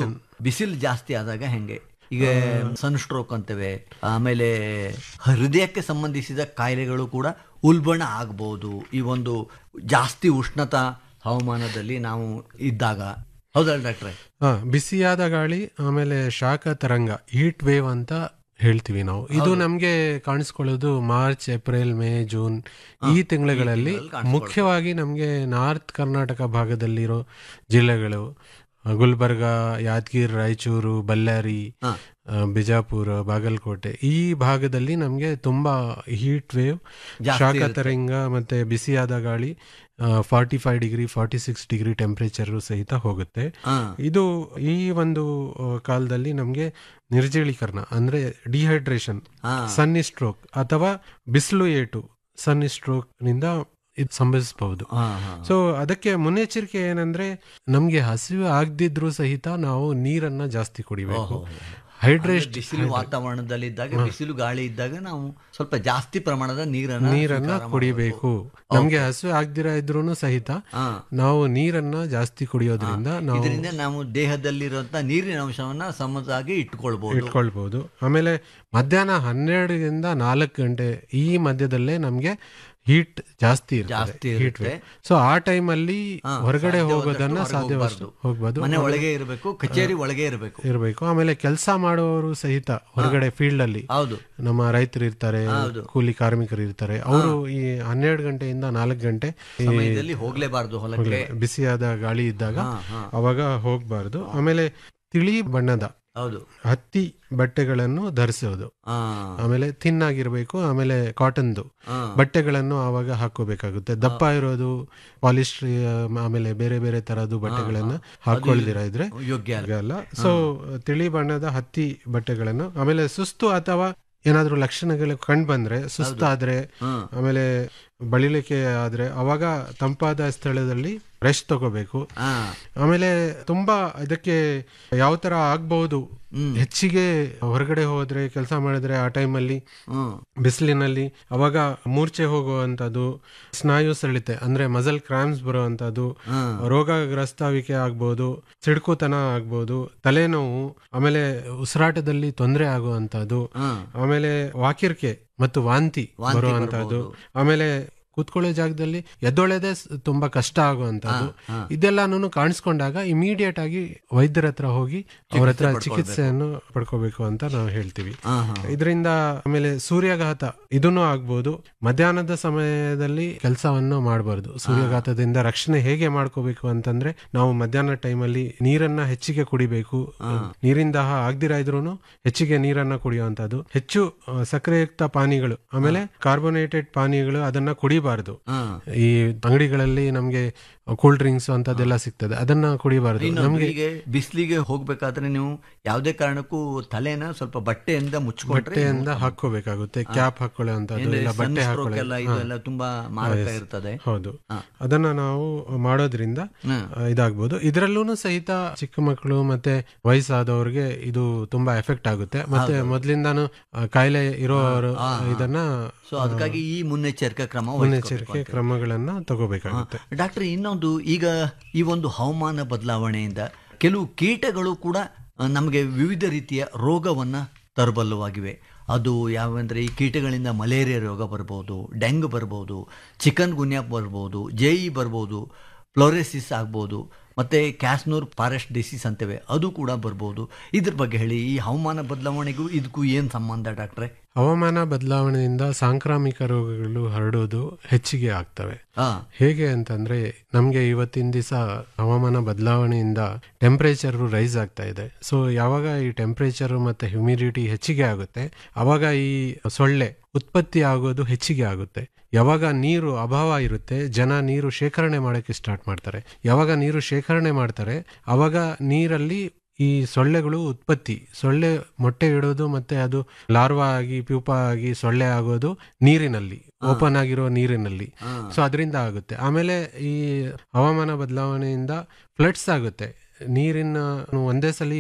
A: ಬಿಸಿಲು ಜಾಸ್ತಿ ಆದಾಗ ಹೆಂಗೆ ಈಗ ಸನ್ ಸ್ಟ್ರೋಕ್ ಅಂತೇವೆ ಆಮೇಲೆ ಹೃದಯಕ್ಕೆ ಸಂಬಂಧಿಸಿದ ಕಾಯಿಲೆಗಳು ಕೂಡ ಉಲ್ಬಣ ಆಗ್ಬೋದು ಈ ಒಂದು ಜಾಸ್ತಿ ಉಷ್ಣತಾ ಹವಾಮಾನದಲ್ಲಿ ನಾವು ಇದ್ದಾಗ ಹೌದಲ್ಲ ಡಾಕ್ಟ್ರೆ
B: ಹಾ ಬಿಸಿಯಾದ ಗಾಳಿ ಆಮೇಲೆ ಶಾಖ ತರಂಗ ಹೀಟ್ ವೇವ್ ಅಂತ ಹೇಳ್ತೀವಿ ನಾವು ಇದು ನಮ್ಗೆ ಕಾಣಿಸ್ಕೊಳ್ಳೋದು ಮಾರ್ಚ್ ಏಪ್ರಿಲ್ ಮೇ ಜೂನ್ ಈ ತಿಂಗಳುಗಳಲ್ಲಿ ಮುಖ್ಯವಾಗಿ ನಮ್ಗೆ ನಾರ್ತ್ ಕರ್ನಾಟಕ ಭಾಗದಲ್ಲಿರೋ ಜಿಲ್ಲೆಗಳು ಗುಲ್ಬರ್ಗ ಯಾದಗಿರಿ ರಾಯಚೂರು ಬಳ್ಳಾರಿ
A: ಹಾ.
B: ಆ, ಬಿಜಾಪುರ ಬಾಗಲಕೋಟೆ ಈ ಭಾಗದಲ್ಲಿ ನಮ್ಗೆ ತುಂಬಾ ಹೀಟ್ ವೇವ್
A: ಜಾಸ್ತಿ
B: ಶಾಖ
A: ಇರುತ್ತೆ.
B: ತರಂಗ ಮತ್ತೆ ಬಿಸಿಯಾದ ಗಾಳಿ forty five degree forty six degree temperature ಸಹಿತ ಹೋಗುತ್ತೆ
A: ಹಾ
B: ಇದು ಈ ಒಂದು ಆ, ಕಾಲದಲ್ಲಿ ನಮಗೆ ನಿರ್ಜಲೀಕರಣ ಅಂದ್ರೆ ಡಿಹೈಡ್ರೇಷನ್
A: ಹಾ
B: ಸನ್ನಿ ಸ್ಟ್ರೋಕ್ ಅಥವಾ ಬಿಸಿಲು ಏಟು ಸನ್ನಿ ಸ್ಟ್ರೋಕ್ ನಿಂದ ಇದು ಸಂಭವಿಸಬಹುದು
A: ಹಾ ಹಾ
B: ಸೊ ಅದಕ್ಕೆ ಮುನ್ನೆಚ್ಚರಿಕೆ ಏನಂದ್ರೆ ನಮ್ಗೆ ಹಸಿವು ಆಗದಿದ್ರು ಸಹಿತ ನಾವು ನೀರನ್ನ ಜಾಸ್ತಿ ಕುಡಿಬೇಕು ಹೈಡ್ರೇಷನ್
A: ಬಿಸಿಲು ವಾತಾವರಣದಲ್ಲಿ ಇದ್ದಾಗ ಬಿಸಿಲು ಗಾಳಿ ಇದ್ದಾಗ ನಾವು ಸ್ವಲ್ಪ ಜಾಸ್ತಿ ಪ್ರಮಾಣದ ನೀರನ್ನ
B: ನೀರನ್ನ
A: ಸ್ವೀಕಾರ
B: ಕುಡಿಬೇಕು ನಮ್ಗೆ ಹಸಿವು ಆಗದಿರ ಇದ್ರೂ ಸಹಿತ
A: ಹಾ
B: ನಾವು ನೀರನ್ನ ಜಾಸ್ತಿ ಕುಡಿಯೋದ್ರಿಂದ ನಾವು
A: ಇದರಿಂದ ನಾವು ದೇಹದಲ್ಲಿರುವಂತ ನೀರಿನ ಅಂಶವನ್ನ ಸಮವಾಗಿ ಇಟ್ಕೊಳ್ಬಹುದು
B: ಇಟ್ಕೊಳ್ಬಹುದು ಆಮೇಲೆ ಮಧ್ಯಾಹ್ನ ಹನ್ನೆರಡರಿಂದ ನಾಲ್ಕು ಗಂಟೆ ಈ ಮಧ್ಯದಲ್ಲೇ ನಮ್ಗೆ ಹೀಟ್ ಜಾಸ್ತಿ
A: ಜಾಸ್ತಿ
B: ಇರುತ್ತೆ ಹೀಟ್
A: ಇರುತ್ತೆ.
B: ಸೊ ಆ ಟೈಮಲ್ಲಿ
A: ಹಾ,
B: ಹೊರಗಡೆ
A: ಸಾಧ್ಯವಾದಷ್ಟು
B: ಹೋಗೋದನ್ನ
A: ಹೊರಗೆ
B: ಸಾಧ್ಯವಷ್ಟು
A: ಹೋಗ್ಬಾರ್ದು.
B: ಹೋಗ್ಬೋದು
A: ಮನೆ ಒಳಗೆ ಇರಬೇಕು ಕಚೇರಿ ಒಳಗೆ ಇರಬೇಕು
B: ಇರಬೇಕು ಆಮೇಲೆ ಕೆಲಸ ಮಾಡುವವರು ಸಹಿತ ಹೊರಗಡೆ ಫೀಲ್ಡ್ ಅಲ್ಲಿ
A: ಹೌದು
B: ನಮ್ಮ ರೈತರು ಇರ್ತಾರೆ
A: ಹೌದು.
B: ಕೂಲಿ ಕಾರ್ಮಿಕರು ಇರ್ತಾರೆ ಅವರು ಈ ಹನ್ನೆರಡು ಗಂಟೆಯಿಂದ ನಾಲ್ಕು ಗಂಟೆ ಈ
A: ಸಮಯದಲ್ಲಿ ಹೋಗ್ಲೇಬಾರ್ದು ಹೊಲಕ್ಕೆ
B: ಬಿಸಿಯಾದ ಗಾಳಿ ಇದ್ದಾಗ
A: ಹಾ ಹಾ
B: ಅವಾಗ ಹೋಗ್ಬಾರ್ದು ಆಮೇಲೆ ತಿಳಿ ಬಣ್ಣದ
A: ಹೌದು
B: ಹತ್ತಿ ಬಟ್ಟೆಗಳನ್ನು ಧರಿಸೋದು
A: ಹಾ
B: ಆಮೇಲೆ ಥಿನ್ ಆಗಿರ್ಬೇಕು ಆಮೇಲೆ ಕಾಟನ್ದು
A: ಹಾ
B: ಬಟ್ಟೆಗಳನ್ನು ಆವಾಗ ಹಾಕೋಬೇಕಾಗುತ್ತೆ ದಪ್ಪ ಇರೋದು ಪಾಲಿಸ್ಟ್ರಿ ಆಮೇಲೆ ಬೇರೆ ಬೇರೆ ತರದ್ದು ಬಟ್ಟೆಗಳನ್ನ ಹಾಕೊಳ್ದಿರ ಇದ್ರೆ
A: ಯೋಗ್ಯ ಅಲ್ಲ
B: ಆಗಲ್ಲ ಸೊ ತಿಳಿ ಬಣ್ಣದ ಹತ್ತಿ ಬಟ್ಟೆಗಳನ್ನು ಆಮೇಲೆ ಸುಸ್ತು ಅಥವಾ ಏನಾದ್ರೂ ಲಕ್ಷಣಗಳು ಕಂಡು ಬಂದ್ರೆ ಸುಸ್ತಾದ್ರೆ
A: ಹ್ಮ್
B: ಆಮೇಲೆ ಬಳಲಿಕೆ ಆದ್ರೆ ಅವಾಗ ತಂಪಾದ ಸ್ಥಳದಲ್ಲಿ ರೆಸ್ಟ್ ತಗೋಬೇಕು
A: ಹಾ
B: ಆಮೇಲೆ ತುಂಬಾ ಇದಕ್ಕೆ ಯಾವ ತರ ಆಗ್ಬಹುದು
A: ಹ್ಮ್
B: ಹೆಚ್ಚಿಗೆ ಹೊರಗಡೆ ಹೋದ್ರೆ ಕೆಲಸ ಮಾಡಿದ್ರೆ ಆ ಟೈಮಲ್ಲಿ
A: ಹ್ಮ್
B: ಬಿಸಿಲಿನಲ್ಲಿ ಅವಾಗ ಮೂರ್ಛೆ ಹೋಗುವಂಥದ್ದು ಸ್ನಾಯು ಸೆಳಿತೆ ಅಂದ್ರೆ ಮಸಲ್ ಕ್ರಾಮ್ಸ್ ಬರುವಂಥದ್ದು
A: ಹ್ಮ್
B: ರೋಗಗ್ರಸ್ತಾವಿಕೆ ಆಗ್ಬೋದು ಸಿಡ್ಕುತನ ಆಗ್ಬೋದು ತಲೆನೋವು ಆಮೇಲೆ ಉಸಿರಾಟದಲ್ಲಿ ತೊಂದರೆ ಆಗುವಂಥದ್ದು
A: ಹ್ಮ್
B: ಆಮೇಲೆ ವಾಕಿರ್ಕೆ ಮತ್ತು ವಾಂತಿ
A: ವಾಂತಿ
B: ಬರುವಂತಹದ್ದು
A: ಬರ್ಬೋದು.
B: ಆಮೇಲೆ ಕೂತ್ಕೊಳ್ಳೋ ಜಾಗದಲ್ಲಿ ಎದ್ದೊಳೆದೇ ಸ್- ತುಂಬಾ ಕಷ್ಟ ಆಗುವಂತದ್ದು
A: ಹಾ.
B: ಇದೆಲ್ಲಾನು ಕಾಣಿಸ್ಕೊಂಡಾಗ ಇಮಿಡಿಯೇಟ್ ಆಗಿ ವೈದ್ಯರ ಹತ್ರ ಹೋಗಿ ಅವ್ರ ಹತ್ರ ಚಿಕಿತ್ಸೆಯನ್ನು ಪಡ್ಕೋಬೇಕು ಅಂತ ನಾವು ಹೇಳ್ತೀವಿ
A: ಹಾ ಹಾ
B: ಇದರಿಂದ ಆಮೇಲೆ ಸೂರ್ಯಾಘಾತ ಇದನ್ನು ಆಗ್ಬೋದು ಮಧ್ಯಾಹ್ನದ ಸಮಯದಲ್ಲಿ ಕೆಲಸವನ್ನು ಮಾಡಬಾರ್ದು ಸೂರ್ಯಾಘಾತದಿಂದ ರಕ್ಷಣೆ ಹೇಗೆ ಮಾಡ್ಕೋಬೇಕು ಅಂತಂದ್ರೆ ನಾವು ಮಧ್ಯಾಹ್ನ ಟೈಮಲ್ಲಿ ನೀರನ್ನ ಹೆಚ್ಚಿಗೆ ಕುಡಿಬೇಕು ನೀರಿನ ದಾಹ ಆಗ್ದಿರ ಇದ್ರೂ ಹೆಚ್ಚಿಗೆ ನೀರನ್ನ ಕುಡಿಯುವಂತದ್ದು ಹೆಚ್ಚು ಆ, ಸಕ್ಕರೆಯುಕ್ತ ಪಾನೀಯಗಳು ಆಮೇಲೆ ಕಾರ್ಬೋನೇಟೆಡ್ ಪಾನೀಯಗಳು ಅದನ್ನ ಕುಡಿಬಾರ್ದು
A: ಹಾ
B: ಈ ಅಂಗಡಿಗಳಲ್ಲಿ ನಮ್ಗೆ ಕೂಲ್ ಡ್ರಿಂಕ್ಸ್ ಅಂತದೆಲ್ಲ ಸಿಗ್ತದೆ ಅದನ್ನ ಕುಡಿಬಾರ್ದು
A: ಇನ್ನೊಂದು ಈಗ ಬಿಸಿಲಿಗೆ ಹೋಗ್ಬೇಕಾದ್ರೆ ನೀವು ಯಾವುದೇ ಕಾರಣಕ್ಕೂ ತಲೆನ ಸ್ವಲ್ಪ ಬಟ್ಟೆಯಿಂದ ಮುಚ್ಕೊಂಡ್ರೆ
B: ಬಟ್ಟೆಯಿಂದ ಹಾಕೋಬೇಕಾಗುತ್ತೆ ಕ್ಯಾಪ್ ಹಾಕೊಳ್ಳುವಂತದ್ದು ಇಲ್ಲ ಬಟ್ಟೆ
A: stroke ಎಲ್ಲ
B: ಹಾಕೊಳ್ಳೋ
A: ಇದೆಲ್ಲ ತುಂಬಾ ಮಾರಕ ಇರ್ತದೆ
B: ಹೌದು
A: ಹಾ.
B: ಅದನ್ನ ನಾವು ಮಾಡೋದ್ರಿಂದ
A: ಹ್ಮ್.
B: ಆ, ಇದಾಗ್ಬೋದು ಇದರಲ್ಲೂ ಸಹಿತ ಚಿಕ್ಕ ಮಕ್ಕಳು ಮತ್ತೆ ವಯಸ್ಸಾದವ್ರಿಗೆ ಇದು ತುಂಬಾ ಎಫೆಕ್ಟ್ ಆಗುತ್ತೆ ಮತ್ತೆ ಮೊದ್ಲಿಂದಾನು ಆ, ಕಾಯಿಲೆ ಇರೋರು ಇದನ್ನ
A: ಸೊ ಅದಕ್ಕಾಗಿ ಈ ಮುನ್ನೆಚ್ಚರಿಕಾ ಕ್ರಮ
B: ಮುನ್ನೆಚ್ಚರಿಕೆ ಕ್ರಮಗಳನ್ನ ತಗೋಬೇಕಾಗುತ್ತೆ
A: ಡಾಕ್ಟರ್ ಇನ್ನೊಂದು ಈಗ ಈ ಒಂದು ಹವಾಮಾನ ಬದಲಾವಣೆಯಿಂದ ಕೆಲವು ಕೀಟಗಳು ಕೂಡ ಆ, ನಮಗೆ ವಿವಿಧ ರೀತಿಯ ರೋಗವನ್ನ ತರಬಲ್ಲವಾಗಿವೆ ಅದು ಯಾವಂದ್ರೆ ಈ ಕೀಟಗಳಿಂದ ಮಲೇರಿಯಾ ರೋಗ ಬರ್ಬೋದು ಡೆಂಗ್ ಬರ್ಬೋದು ಚಿಕನ್ ಗುನ್ಯಾ ಬರ್ಬೋದು ಜೆ ಇ ಬರ್ಬೋದು ಫ್ಲೋರೆಸಿಸ್ ಆಗ್ಬೋದು ಮತ್ತು ಕ್ಯಾಸ್ನೂರ್ ಫಾರೆಸ್ಟ್ ಡಿಸೀಸ್ ಅಂತೇವೆ ಅದು ಕೂಡ ಬರ್ಬೋದು ಇದ್ರ ಬಗ್ಗೆ ಹೇಳಿ ಈ ಹವಾಮಾನ ಬದಲಾವಣೆಗೂ ಇದಕ್ಕೂ ಏನು ಸಂಬಂಧ ಡಾಕ್ಟ್ರೆ
B: ಹವಾಮಾನ ಬದಲಾವಣೆಯಿಂದ ಸಾಂಕ್ರಾಮಿಕ ರೋಗಗಳು ಹರಡೋದು ಹೆಚ್ಚಿಗೆ ಆಗ್ತವೆ
A: ಹಾಂ
B: ಹೇಗೆ ಅಂತಂದ್ರೆ ನಮ್ಗೆ ಇವತ್ತಿನ ದಿವಸ ಹವಾಮಾನ ಬದಲಾವಣೆಯಿಂದ ಟೆಂಪರೇಚರ್ ರೈಸ್ ಆಗ್ತಾ ಇದೆ ಸೊ ಯಾವಾಗ ಈ ಟೆಂಪರೇಚರ್ ಮತ್ತೆ ಹ್ಯುಮಿಡಿಟಿ ಹೆಚ್ಚಿಗೆ ಆಗುತ್ತೆ ಅವಾಗ ಈ ಸೊಳ್ಳೆ ಉತ್ಪತ್ತಿ ಆಗೋದು ಹೆಚ್ಚಿಗೆ ಆಗುತ್ತೆ ಯಾವಾಗ ನೀರು ಅಭಾವ ಇರುತ್ತೆ ಜನ ನೀರು ಶೇಖರಣೆ ಮಾಡಕ್ಕೆ ಸ್ಟಾರ್ಟ್ ಮಾಡ್ತಾರೆ ಯಾವಾಗ ನೀರು ಶೇಖರಣೆ ಮಾಡ್ತಾರೆ ಅವಾಗ ನೀರಲ್ಲಿ ಈ ಸೊಳ್ಳೆಗಳು ಉತ್ಪತ್ತಿ ಸೊಳ್ಳೆ ಮೊಟ್ಟೆ ಇಡೋದು ಮತ್ತೆ ಅದು ಲಾರ್ವಾ ಆಗಿ ಪ್ಯೂಪ ಆಗಿ ಸೊಳ್ಳೆ ಆಗೋದು ನೀರಿನಲ್ಲಿ ಓಪನ್ ಆಗಿರೋ ನೀರಿನಲ್ಲಿ ಸೊ ಅದರಿಂದ ಆಗುತ್ತೆ ಆಮೇಲೆ ಈ ಹವಾಮಾನ ಬದಲಾವಣೆಯಿಂದ ಫ್ಲಡ್ಸ್ ಆಗುತ್ತೆ ನೀರಿನ ಒಂದೇ ಸಲ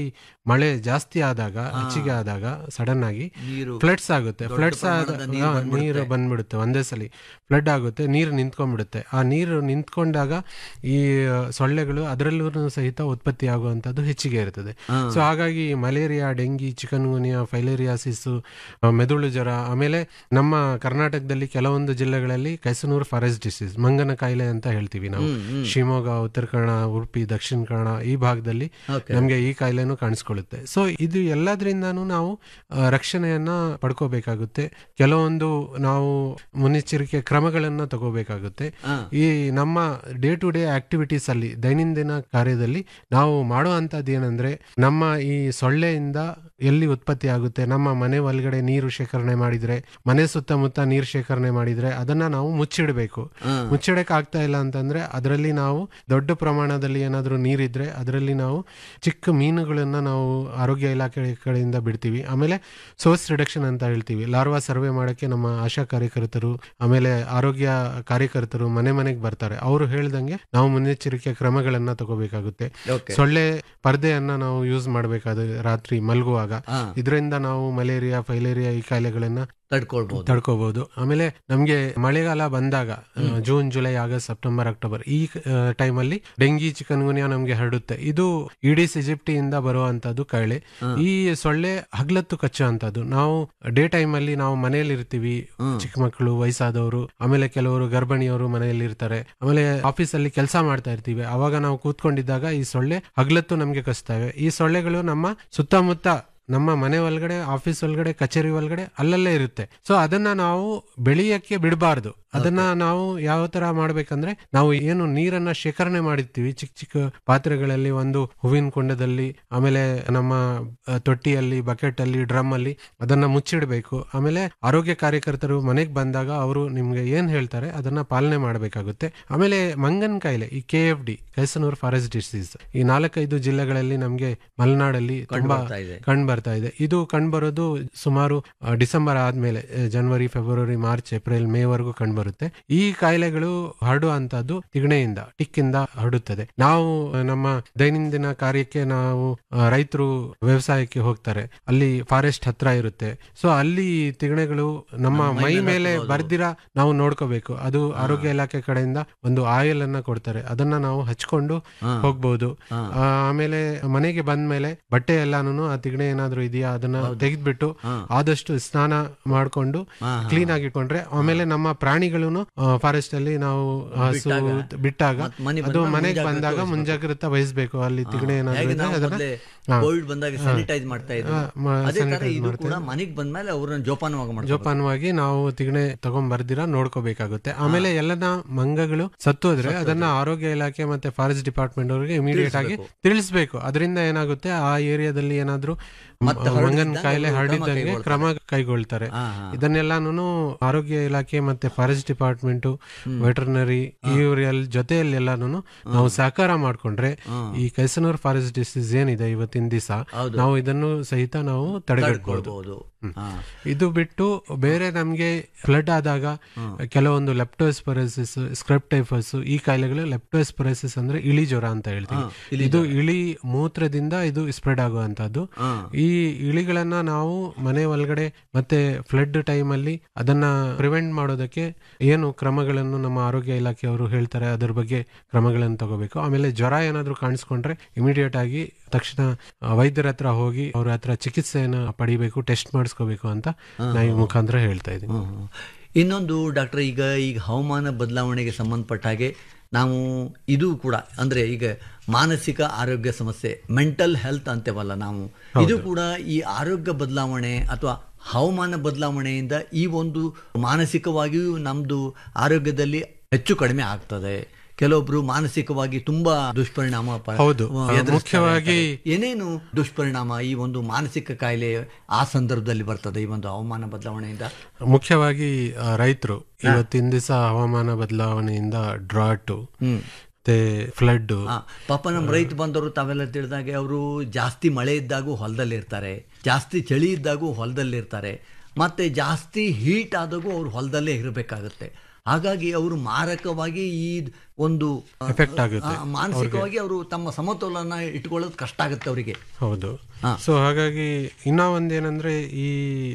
B: ಮಳೆ ಜಾಸ್ತಿ ಆದಾಗ ಹೆಚ್ಚಿಗೆ ಆದಾಗ ಸಡನ್ ಆಗಿ
A: ನೀರು
B: ಫ್ಲಡ್ಸ್ ಆಗುತ್ತೆ ಫ್ಲಡ್ಸ್ ಆದ
A: ಪ್ರಮಾಣದ ನೀರು
B: ಹಾ, ನೀರು ಬಂದ್ಬಿಡುತ್ತೆ ಒಂದೇ ಸಲ ಫ್ಲಡ್ ಆಗುತ್ತೆ ನೀರು ನಿಂತ್ಕೊಂಡ್ಬಿಡುತ್ತೆ ಆ ನೀರು ನಿಂತ್ಕೊಂಡಾಗ ಈ ಆ, ಸೊಳ್ಳೆಗಳು ಅದರಲ್ಲೂ ಸಹಿತ ಉತ್ಪತ್ತಿ ಆಗುವಂಥದ್ದು ಹೆಚ್ಚಿಗೆ ಇರ್ತದೆ ಸೊ ಹಾಗಾಗಿ malaria dengue chikungunya filariasis ಮೆದುಳು ಜ್ವರ ಆಮೇಲೆ ನಮ್ಮ ಕರ್ನಾಟಕದಲ್ಲಿ ಕೆಲವೊಂದು ಜಿಲ್ಲೆಗಳಲ್ಲಿ ಕೈಸನೂರು ಫಾರೆಸ್ಟ್ ಡಿಸೀಸ್ ಮಂಗನ ಕಾಯಿಲೆ ಅಂತ ಹೇಳ್ತೀವಿ ನಾವು ಶಿವಮೊಗ್ಗ ಉತ್ತರ ಕನ್ನಡ ಉಡುಪಿ ದಕ್ಷಿಣ ಕನ್ನಡ ಈ ಭಾಗದಲ್ಲಿ
A: Okay.
B: ನಮಗೆ ಈ ಕಾಯಿಲೆನೂ ಕಾಣಿಸ್ಕೊಳ್ಳುತ್ತೆ ಸೊ ಇದು ಎಲ್ಲದರಿಂದನೂ ನಾವು ಆ, ರಕ್ಷಣೆಯನ್ನ ಪಡ್ಕೋಬೇಕಾಗುತ್ತೆ ಕೆಲವೊಂದು ನಾವು ಮುನ್ನೆಚ್ಚರಿಕೆ ಕ್ರಮಗಳನ್ನ ತಗೋಬೇಕಾಗುತ್ತೆ
A: ಹಾ.
B: ಈ ನಮ್ಮ ಡೇ ಟು ಡೇ ಆಕ್ಟಿವಿಟೀಸ್ ಅಲ್ಲಿ ದೈನಂದಿನ ಕಾರ್ಯದಲ್ಲಿ ನಾವು ಮಾಡುವಂತದ್ದು ಏನಂದ್ರೆ ನಮ್ಮ ಈ ಸೊಳ್ಳೆಯಿಂದ ಎಲ್ಲಿ ಉತ್ಪತ್ತಿ ಆಗುತ್ತೆ ನಮ್ಮ ಮನೆ ಒಳಗಡೆ ನೀರು ಶೇಖರಣೆ ಮಾಡಿದ್ರೆ ಮನೆ ಸುತ್ತಮುತ್ತ ನೀರು ಶೇಖರಣೆ ಮಾಡಿದ್ರೆ ಅದನ್ನ ನಾವು ಮುಚ್ಚಿಡಬೇಕು
A: ಹಾ.
B: ಮುಚ್ಚಿಡಕ್ ಆಗ್ತಾ ಇಲ್ಲ ಅಂತಂದ್ರೆ ಅದರಲ್ಲಿ ನಾವು ದೊಡ್ಡ ಪ್ರಮಾಣದಲ್ಲಿ ಏನಾದರೂ ನೀರಿದ್ರೆ ಅದರಲ್ಲಿ ನಾವು ಚಿಕ್ಕ ಮೀನುಗಳನ್ನ ನಾವು ಆರೋಗ್ಯ ಇಲಾಖೆ ಕಡೆಯಿಂದ ಬಿಡ್ತೀವಿ ಆಮೇಲೆ ಸೋರ್ಸ್ ರಿಡಕ್ಷನ್ ಅಂತ ಹೇಳ್ತೀವಿ ಲಾರ್ವಾ ಸರ್ವೆ ಮಾಡಕ್ಕೆ ನಮ್ಮ ಆಶಾ ಕಾರ್ಯಕರ್ತರು ಆಮೇಲೆ ಆರೋಗ್ಯ ಕಾರ್ಯಕರ್ತರು ಮನೆ ಮನೆಗೆ ಬರ್ತಾರೆ ಅವರು ಹೇಳ್ದಂಗೆ ನಾವು ಮುನ್ನೆಚ್ಚರಿಕೆ ಕ್ರಮಗಳನ್ನ ತಗೋಬೇಕಾಗುತ್ತೆ
A: ಓಕೆ
B: ಸೊಳ್ಳೆ ಪರ್ದೆಯನ್ನ ನಾವು ಯೂಸ್ ಮಾಡಬೇಕಾದ ರಾತ್ರಿ ಮಲಗುವಾಗ
A: ಹಾ
B: ಇದರಿಂದ ನಾವು ಮಲೇರಿಯಾ ಫೈಲೇರಿಯಾ ಈ ಕಾಯಿಲೆಗಳನ್ನ
A: ತಡ್ಕೊಳ್ಬಹುದು
B: ತಡ್ಕೋಬಹುದು ಆಮೇಲೆ ನಮ್ಗೆ ಮಳೆಗಾಲ ಬಂದಾಗ ಆ, June July August September October ಈ ಟೈಮಲ್ಲಿ ಡೆಂಗಿ ಚಿಕನ್ ಗುನಿಯಾ ನಮ್ಗೆ ಹರಡುತ್ತೆ ಇದು ಇಡೀಸ್ ಇಜಿಪ್ಟಿಯಿಂದ ಬರುವಂತದ್ದು ಕಾಯಿಲೆ ಈ ಸೊಳ್ಳೆ ಹಗ್ಲತ್ತು ಕಚ್ಚುವಂತದ್ದು ನಾವು ಡೇ ಟೈಮ್ ಅಲ್ಲಿ ನಾವು ಮನೆಯಲ್ಲಿ ಇರ್ತೀವಿ ಚಿಕ್ಕ ಮಕ್ಕಳು ವಯಸ್ಸಾದವರು ಆಮೇಲೆ ಕೆಲವರು ಗರ್ಭಿಣಿಯವರು ಮನೆಯಲ್ಲಿ ಇರ್ತಾರೆ ಆಮೇಲೆ ಆಫೀಸ್ ಅಲ್ಲಿ ಕೆಲಸ ಮಾಡ್ತಾ ಇರ್ತೀವಿ ಅವಾಗ ನಾವು ಕೂತ್ಕೊಂಡಿದ್ದಾಗ ಈ ಸೊಳ್ಳೆ ಹಗ್ಲತ್ತು ನಮ್ಗೆ ಕಚ್ತವೆ ಈ ಸೊಳ್ಳೆಗಳು ನಮ್ಮ ಸುತ್ತಮುತ್ತ ನಮ್ಮ ಮನೆ ಒಳಗಡೆ ಆಫೀಸ್ ಒಳಗಡೆ ಕಚೇರಿ ಒಳಗಡೆ ಅಲ್ಲಲ್ಲೇ ಇರುತ್ತೆ ಸೊ ಅದನ್ನ ನಾವು ಬೆಳೆಯಕ್ಕೆ ಬಿಡಬಾರ್ದು ಅದನ್ನ ನಾವು ಯಾವ ತರ ಮಾಡ್ಬೇಕಂದ್ರೆ ನಾವು ಏನು ನೀರನ್ನ ಶೇಖರಣೆ ಮಾಡಿರ್ತೀವಿ ಚಿಕ್ಕ ಚಿಕ್ಕ ಪಾತ್ರೆಗಳಲ್ಲಿ ಒಂದು ಹೂವಿನ ಕುಂಡದಲ್ಲಿ ಆಮೇಲೆ ನಮ್ಮ ಆ, ತೊಟ್ಟಿಯಲ್ಲಿ ಬಕೆಟ್ ಅಲ್ಲಿ ಡ್ರಮ್ ಅಲ್ಲಿ ಅದನ್ನ ಮುಚ್ಚಿಡಬೇಕು ಆಮೇಲೆ ಆರೋಗ್ಯ ಕಾರ್ಯಕರ್ತರು ಮನೆಗೆ ಬಂದಾಗ ಅವರು ನಿಮ್ಗೆ ಏನ್ ಹೇಳ್ತಾರೆ ಅದನ್ನ ಪಾಲನೆ ಮಾಡಬೇಕಾಗುತ್ತೆ ಆಮೇಲೆ ಮಂಗನ್ ಕಾಯಿಲೆ ಈ K F D Kyasanur forest disease ಈ ನಾಲ್ಕೈದು ಜಿಲ್ಲೆಗಳಲ್ಲಿ ನಮ್ಗೆ ಮಲೆನಾಡಲ್ಲಿ ತುಂಬಾ
A: ಬರ್ತಾ ಇದೆ.
B: ಕಂಡು ಬರ್ತಾ ಇದೆ ಇದು ಕಂಡು ಬರೋದು ಸುಮಾರು ಆ, ಡಿಸೆಂಬರ್ ಆದ್ಮೇಲೆ ಆ, ಜನವರಿ ಫೆಬ್ರವರಿ ಮಾರ್ಚ್ ಏಪ್ರಿಲ್ ಮೇ ವರೆಗೂ ಕಂಡು ಬರುತ್ತೆ ಈ ಕಾಯಿಲೆಗಳು ಹರಡುವಂತದ್ದು ತಿಗಣೆಯಿಂದ ಟಿಕ್ಕಿಂದ ಹರಡುತ್ತದೆ ನಾವು ಆ, ನಮ್ಮ ದೈನಂದಿನ ಕಾರ್ಯಕ್ಕೆ ನಾವು ರೈತರು ವ್ಯವಸಾಯಕ್ಕೆ ಹೋಗ್ತಾರೆ ಅಲ್ಲಿ ಫಾರೆಸ್ಟ್ ಹತ್ರ ಇರುತ್ತೆ ಸೊ ಅಲ್ಲಿ ತಿಗಣೆಗಳು ನಮ್ಮ ಮೈ ಮೇಲೆ ಬರ್ದಿರ ನಾವು ನೋಡ್ಕೋಬೇಕು ಅದು ಆರೋಗ್ಯ ಇಲಾಖೆ ಕಡೆಯಿಂದ ಒಂದು ಆಯಿಲ್ ಅನ್ನ ಕೊಡ್ತಾರೆ ಅದನ್ನ ನಾವು ಹಚ್ಕೊಂಡು ಹೋಗ್ಬೋದು ಆ, ಆಮೇಲೆ ಮನೆಗೆ ಬಂದ್ಮೇಲೆ ಬಟ್ಟೆ ಎಲ್ಲಾನು ಆ ತಿಗಣೆ ಏನಾದ್ರು ಇದೆಯಾ ಅದನ್ನ ತೆಗೆದ್ಬಿಟ್ಟು ಆದಷ್ಟು ಸ್ನಾನ ಮಾಡ್ಕೊಂಡು ಕ್ಲೀನ್ ಆಗಿ ಇಟ್ಕೊಂಡ್ರೆ ಆಮೇಲೆ ನಮ್ಮ ಪ್ರಾಣಿಗಳನ್ನು ಫಾರೆಸ್ಟ್ ಅಲ್ಲಿ ನಾವು ಹಸು ಬಿಟ್ಟಾಗ
A: ಮತ್ತ್ ಮನೆಗ್
B: ಅದು
A: ಬಂದಾಗ
B: ಮನೆಗೆ ಬಂದಾಗ ಮುಂಜಾಗ್ರತೆ ವಹಿಸ್ಬೇಕು ಅಲ್ಲಿ ತಿಗಣೆ ಏನಾದ್ರು
A: ಹೇಗೆ
B: ಇದ್ರೆ
A: ನಾವು
B: ಅದನ್ನ
A: ಮೊದ್ಲೇ
B: ಹಾ.
A: ಕೋವಿಡ್ ಬಂದಾಗ ಸ್ಯಾನಿಟೈಸ್ ಮಾಡ್ತಾ ಇದ್ರು
B: ಹಾ, ಮ-
A: ಅದೇ ತರ
B: sanitize
A: ಇದು
B: ಮಾಡ್ತಾ
A: ಕೂಡ ಮನೆಗ್ ಬಂದ್ಮೇಲೆ ಅವ್ರನ್ನ ಜೋಪಾನವಾಗಿ ಮಾಡ್ತಾರೆ
B: ಜೋಪಾನವಾಗಿ ನಾವು ತಿಗಣೆ ತಗೊಂಡ್ ಬರ್ದಿರಾ ನೋಡ್ಕೋಬೇಕಾಗುತ್ತೆ ಆಮೇಲೆ ಎಲ್ಲನ ಮಂಗಗಳು ಸತ್ತೋದ್ರೆ ಅದನ್ನ ಆರೋಗ್ಯ ಇಲಾಖೆ ಮತ್ತೆ ಫಾರೆಸ್ಟ್ ಡಿಪಾರ್ಟ್ಮೆಂಟ್ ಅವರಿಗೆ ಇಮಿಡಿಯೇಟ್ ಆಗಿ ತಿಳಿಸ್ಬೇಕು ಅದರಿಂದ ಏನಾಗುತ್ತೆ ಆ ಏರಿಯಾದಲ್ಲಿ ಏನಾದ್ರೂ
A: ಮತ್ತೆ
B: ಮಂಗನ್
A: ಹರಡಿದ್ದಾಗ
B: ಕಾಯಿಲೆ
A: ಅವರು ಕ್ರಮ
B: ಹರಡಿದ್ದಂಗೆ ಕ್ರಮ ಕೈಗೊಳ್ತಾರೆ
A: ಹಾ, ಹಾ.
B: ಇದನ್ನೆಲ್ಲಾನು ಆರೋಗ್ಯ ಇಲಾಖೆ ಮತ್ತೆ ಫಾರೆಸ್ಟ್ ಡಿಪಾರ್ಟ್ಮೆಂಟ್ ವೆಟರ್ನರಿ ಇವರ ಜೊತೆಯಲ್ಲಿ ಎಲ್ಲಾನು ನಾವು ಸಹಕಾರ ಮಾಡ್ಕೊಂಡ್ರೆ ಈ ಕೈಸನೂರ್ ಫಾರೆಸ್ಟ್ ಡಿಸೀಸ್ ಏನಿದೆ ಇವತ್ತಿನ ದಿವಸ
A: ಹೌದು.
B: ನಾವು ಇದನ್ನು ಸಹಿತ ನಾವು ತಡೆಗಟ್ಟಬಹುದು
A: ತಡ್ಕೊಳ್ಬಹುದು ಹಾ.
B: ಇದು ಬಿಟ್ಟು ಬೇರೆ ನಮ್ಗೆ ಫ್ಲಡ್ ಆದಾಗ ಕೆಲವೊಂದು ಲೆಪ್ಟೋಸ್ಪೊರಸಿಸ್ ಸ್ಕ್ರೆಪ್ಟೈಫಸ್ ಈ ಕಾಯಿಲೆಗಳು ಲೆಪ್ಟೋಸ್ಪೊರಸಿಸ್ ಅಂದ್ರೆ ಇಳಿ ಜ್ವರ ಅಂತ ಹೇಳ್ತೀವಿ ಇದು ಇಳಿ ಮೂತ್ರದಿಂದ ಇದು ಸ್ಪ್ರೆಡ್ ಆಗುವಂತದ್ದು
A: ಹಾ.
B: ಈ ಇಳಿಗಳನ್ನ ನಾವು ಮನೆ ಒಳಗಡೆ ಮತ್ತೆ ಫ್ಲಡ್ ಟೈಮ್ ಅಲ್ಲಿ ಅದನ್ನ ಪ್ರಿವೆಂಟ್ ಮಾಡೋದಕ್ಕೆ ಏನು ಕ್ರಮಗಳನ್ನು ನಮ್ಮ ಆರೋಗ್ಯ ಇಲಾಖೆಯವರು ಹೇಳ್ತಾರೆ ಅದ್ರ ಬಗ್ಗೆ ಕ್ರಮಗಳನ್ನು ತಗೋಬೇಕು ಆಮೇಲೆ ಜ್ವರ ಏನಾದ್ರೂ ಕಾಣಿಸ್ಕೊಂಡ್ರೆ ಇಮಿಡಿಯೇಟ್ ಆಗಿ ತಕ್ಷಣ ಆ, ವೈದ್ಯರ ಹತ್ರ ಹೋಗಿ ಅವ್ರ ಹತ್ರ ಚಿಕಿತ್ಸೆಯನ್ನ ಪಡಿಬೇಕು ಟೆಸ್ಟ್ ಮಾಡಿಸ್ಕೋಬೇಕು ಅಂತ ನಾನು ಈ ಮುಖಾಂತರ ಹೇಳ್ತಾ ಇದ್ದೀನಿ
A: ಹ್ಮ್, ಹ್ಮ್. ಇನ್ನೊಂದು ಡಾಕ್ಟರ್ ಈಗ ಈಗ ಹವಾಮಾನ ಬದಲಾವಣೆಗೆ ಸಂಬಂಧಪಟ್ಟ ಹಾಗೆ ನಾವು ಇದು ಕೂಡ ಅಂದ್ರೆ ಈಗ ಮಾನಸಿಕ ಆರೋಗ್ಯ ಸಮಸ್ಯೆ ಮೆಂಟಲ್ ಹೆಲ್ತ್ ಅಂತೇವಲ್ಲ ನಾವು ಇದು ಕೂಡ ಈ ಆರೋಗ್ಯ ಬದಲಾವಣೆ ಅಥವಾ ಹವಾಮಾನ ಬದಲಾವಣೆಯಿಂದ ಈ ಒಂದು ಮಾನಸಿಕವಾಗಿಯೂ ನಮ್ದು ಆರೋಗ್ಯದಲ್ಲಿ ಹೆಚ್ಚು ಕಡಿಮೆ ಆಗ್ತದೆ ಕೆಲವೊಬ್ರು ಮಾನಸಿಕವಾಗಿ ತುಂಬಾ ದುಷ್ಪರಿಣಾಮ ಪ-
B: ಹೌದು.
A: ಎದುರಿಸ್ತಾರೆ
B: ಮುಖ್ಯವಾಗಿ-
A: ಅಂತಾರೆ. ಏನೇನು ದುಷ್ಪರಿಣಾಮ ಈ ಒಂದು ಮಾನಸಿಕ ಕಾಯಿಲೆ ಆ ಸಂದರ್ಭದಲ್ಲಿ ಬರ್ತದೆ ಈ ಒಂದು ಹವಾಮಾನ ಬದಲಾವಣೆಯಿಂದ
B: ಮುಖ್ಯವಾಗಿ ರೈತರು ಇವತ್ತಿನ ದಿವಸ ಹವಾಮಾನ ಬದಲಾವಣೆಯಿಂದ ಡ್ರಾಟು ಮತ್ತೆ ಫ್ಲಡ್
A: ಆ, ಪಾಪ ನಮ್ಮ ರೈತ ಬಂದವರು ತಾವೆಲ್ಲ ತಿಳಿದಾಗೆ ಅವರು ಜಾಸ್ತಿ ಮಳೆ ಇದ್ದಾಗೂ ಹೊಲದಲ್ಲಿ ಇರ್ತಾರೆ ಜಾಸ್ತಿ ಚಳಿ ಇದ್ದಾಗೂ ಹೊಲದಲ್ಲಿ ಇರ್ತಾರೆ ಮತ್ತೆ ಜಾಸ್ತಿ ಹೀಟ್ ಆದಾಗೂ ಅವ್ರು ಹೊಲದಲ್ಲೇ ಇರಬೇಕಾಗುತ್ತೆ ಹಾಗಾಗಿ ಅವರು ಮಾರಕವಾಗಿ ಈ ಒಂದು ಆ,
B: Effect ಆಗುತ್ತೆ
A: ಆ, ಮಾನಸಿಕವಾಗಿ ಅವರು ತಮ್ಮ ಸಮತೋಲನ ಇಟ್ಕೊಳ್ಳೋದು ಕಷ್ಟ ಆಗುತ್ತೆ ಅವರಿಗೆ
B: ಹೌದು ಸೊ ಹಾಗಾಗಿ ಇನ್ನ ಒಂದೇನಂದ್ರೆ ಈ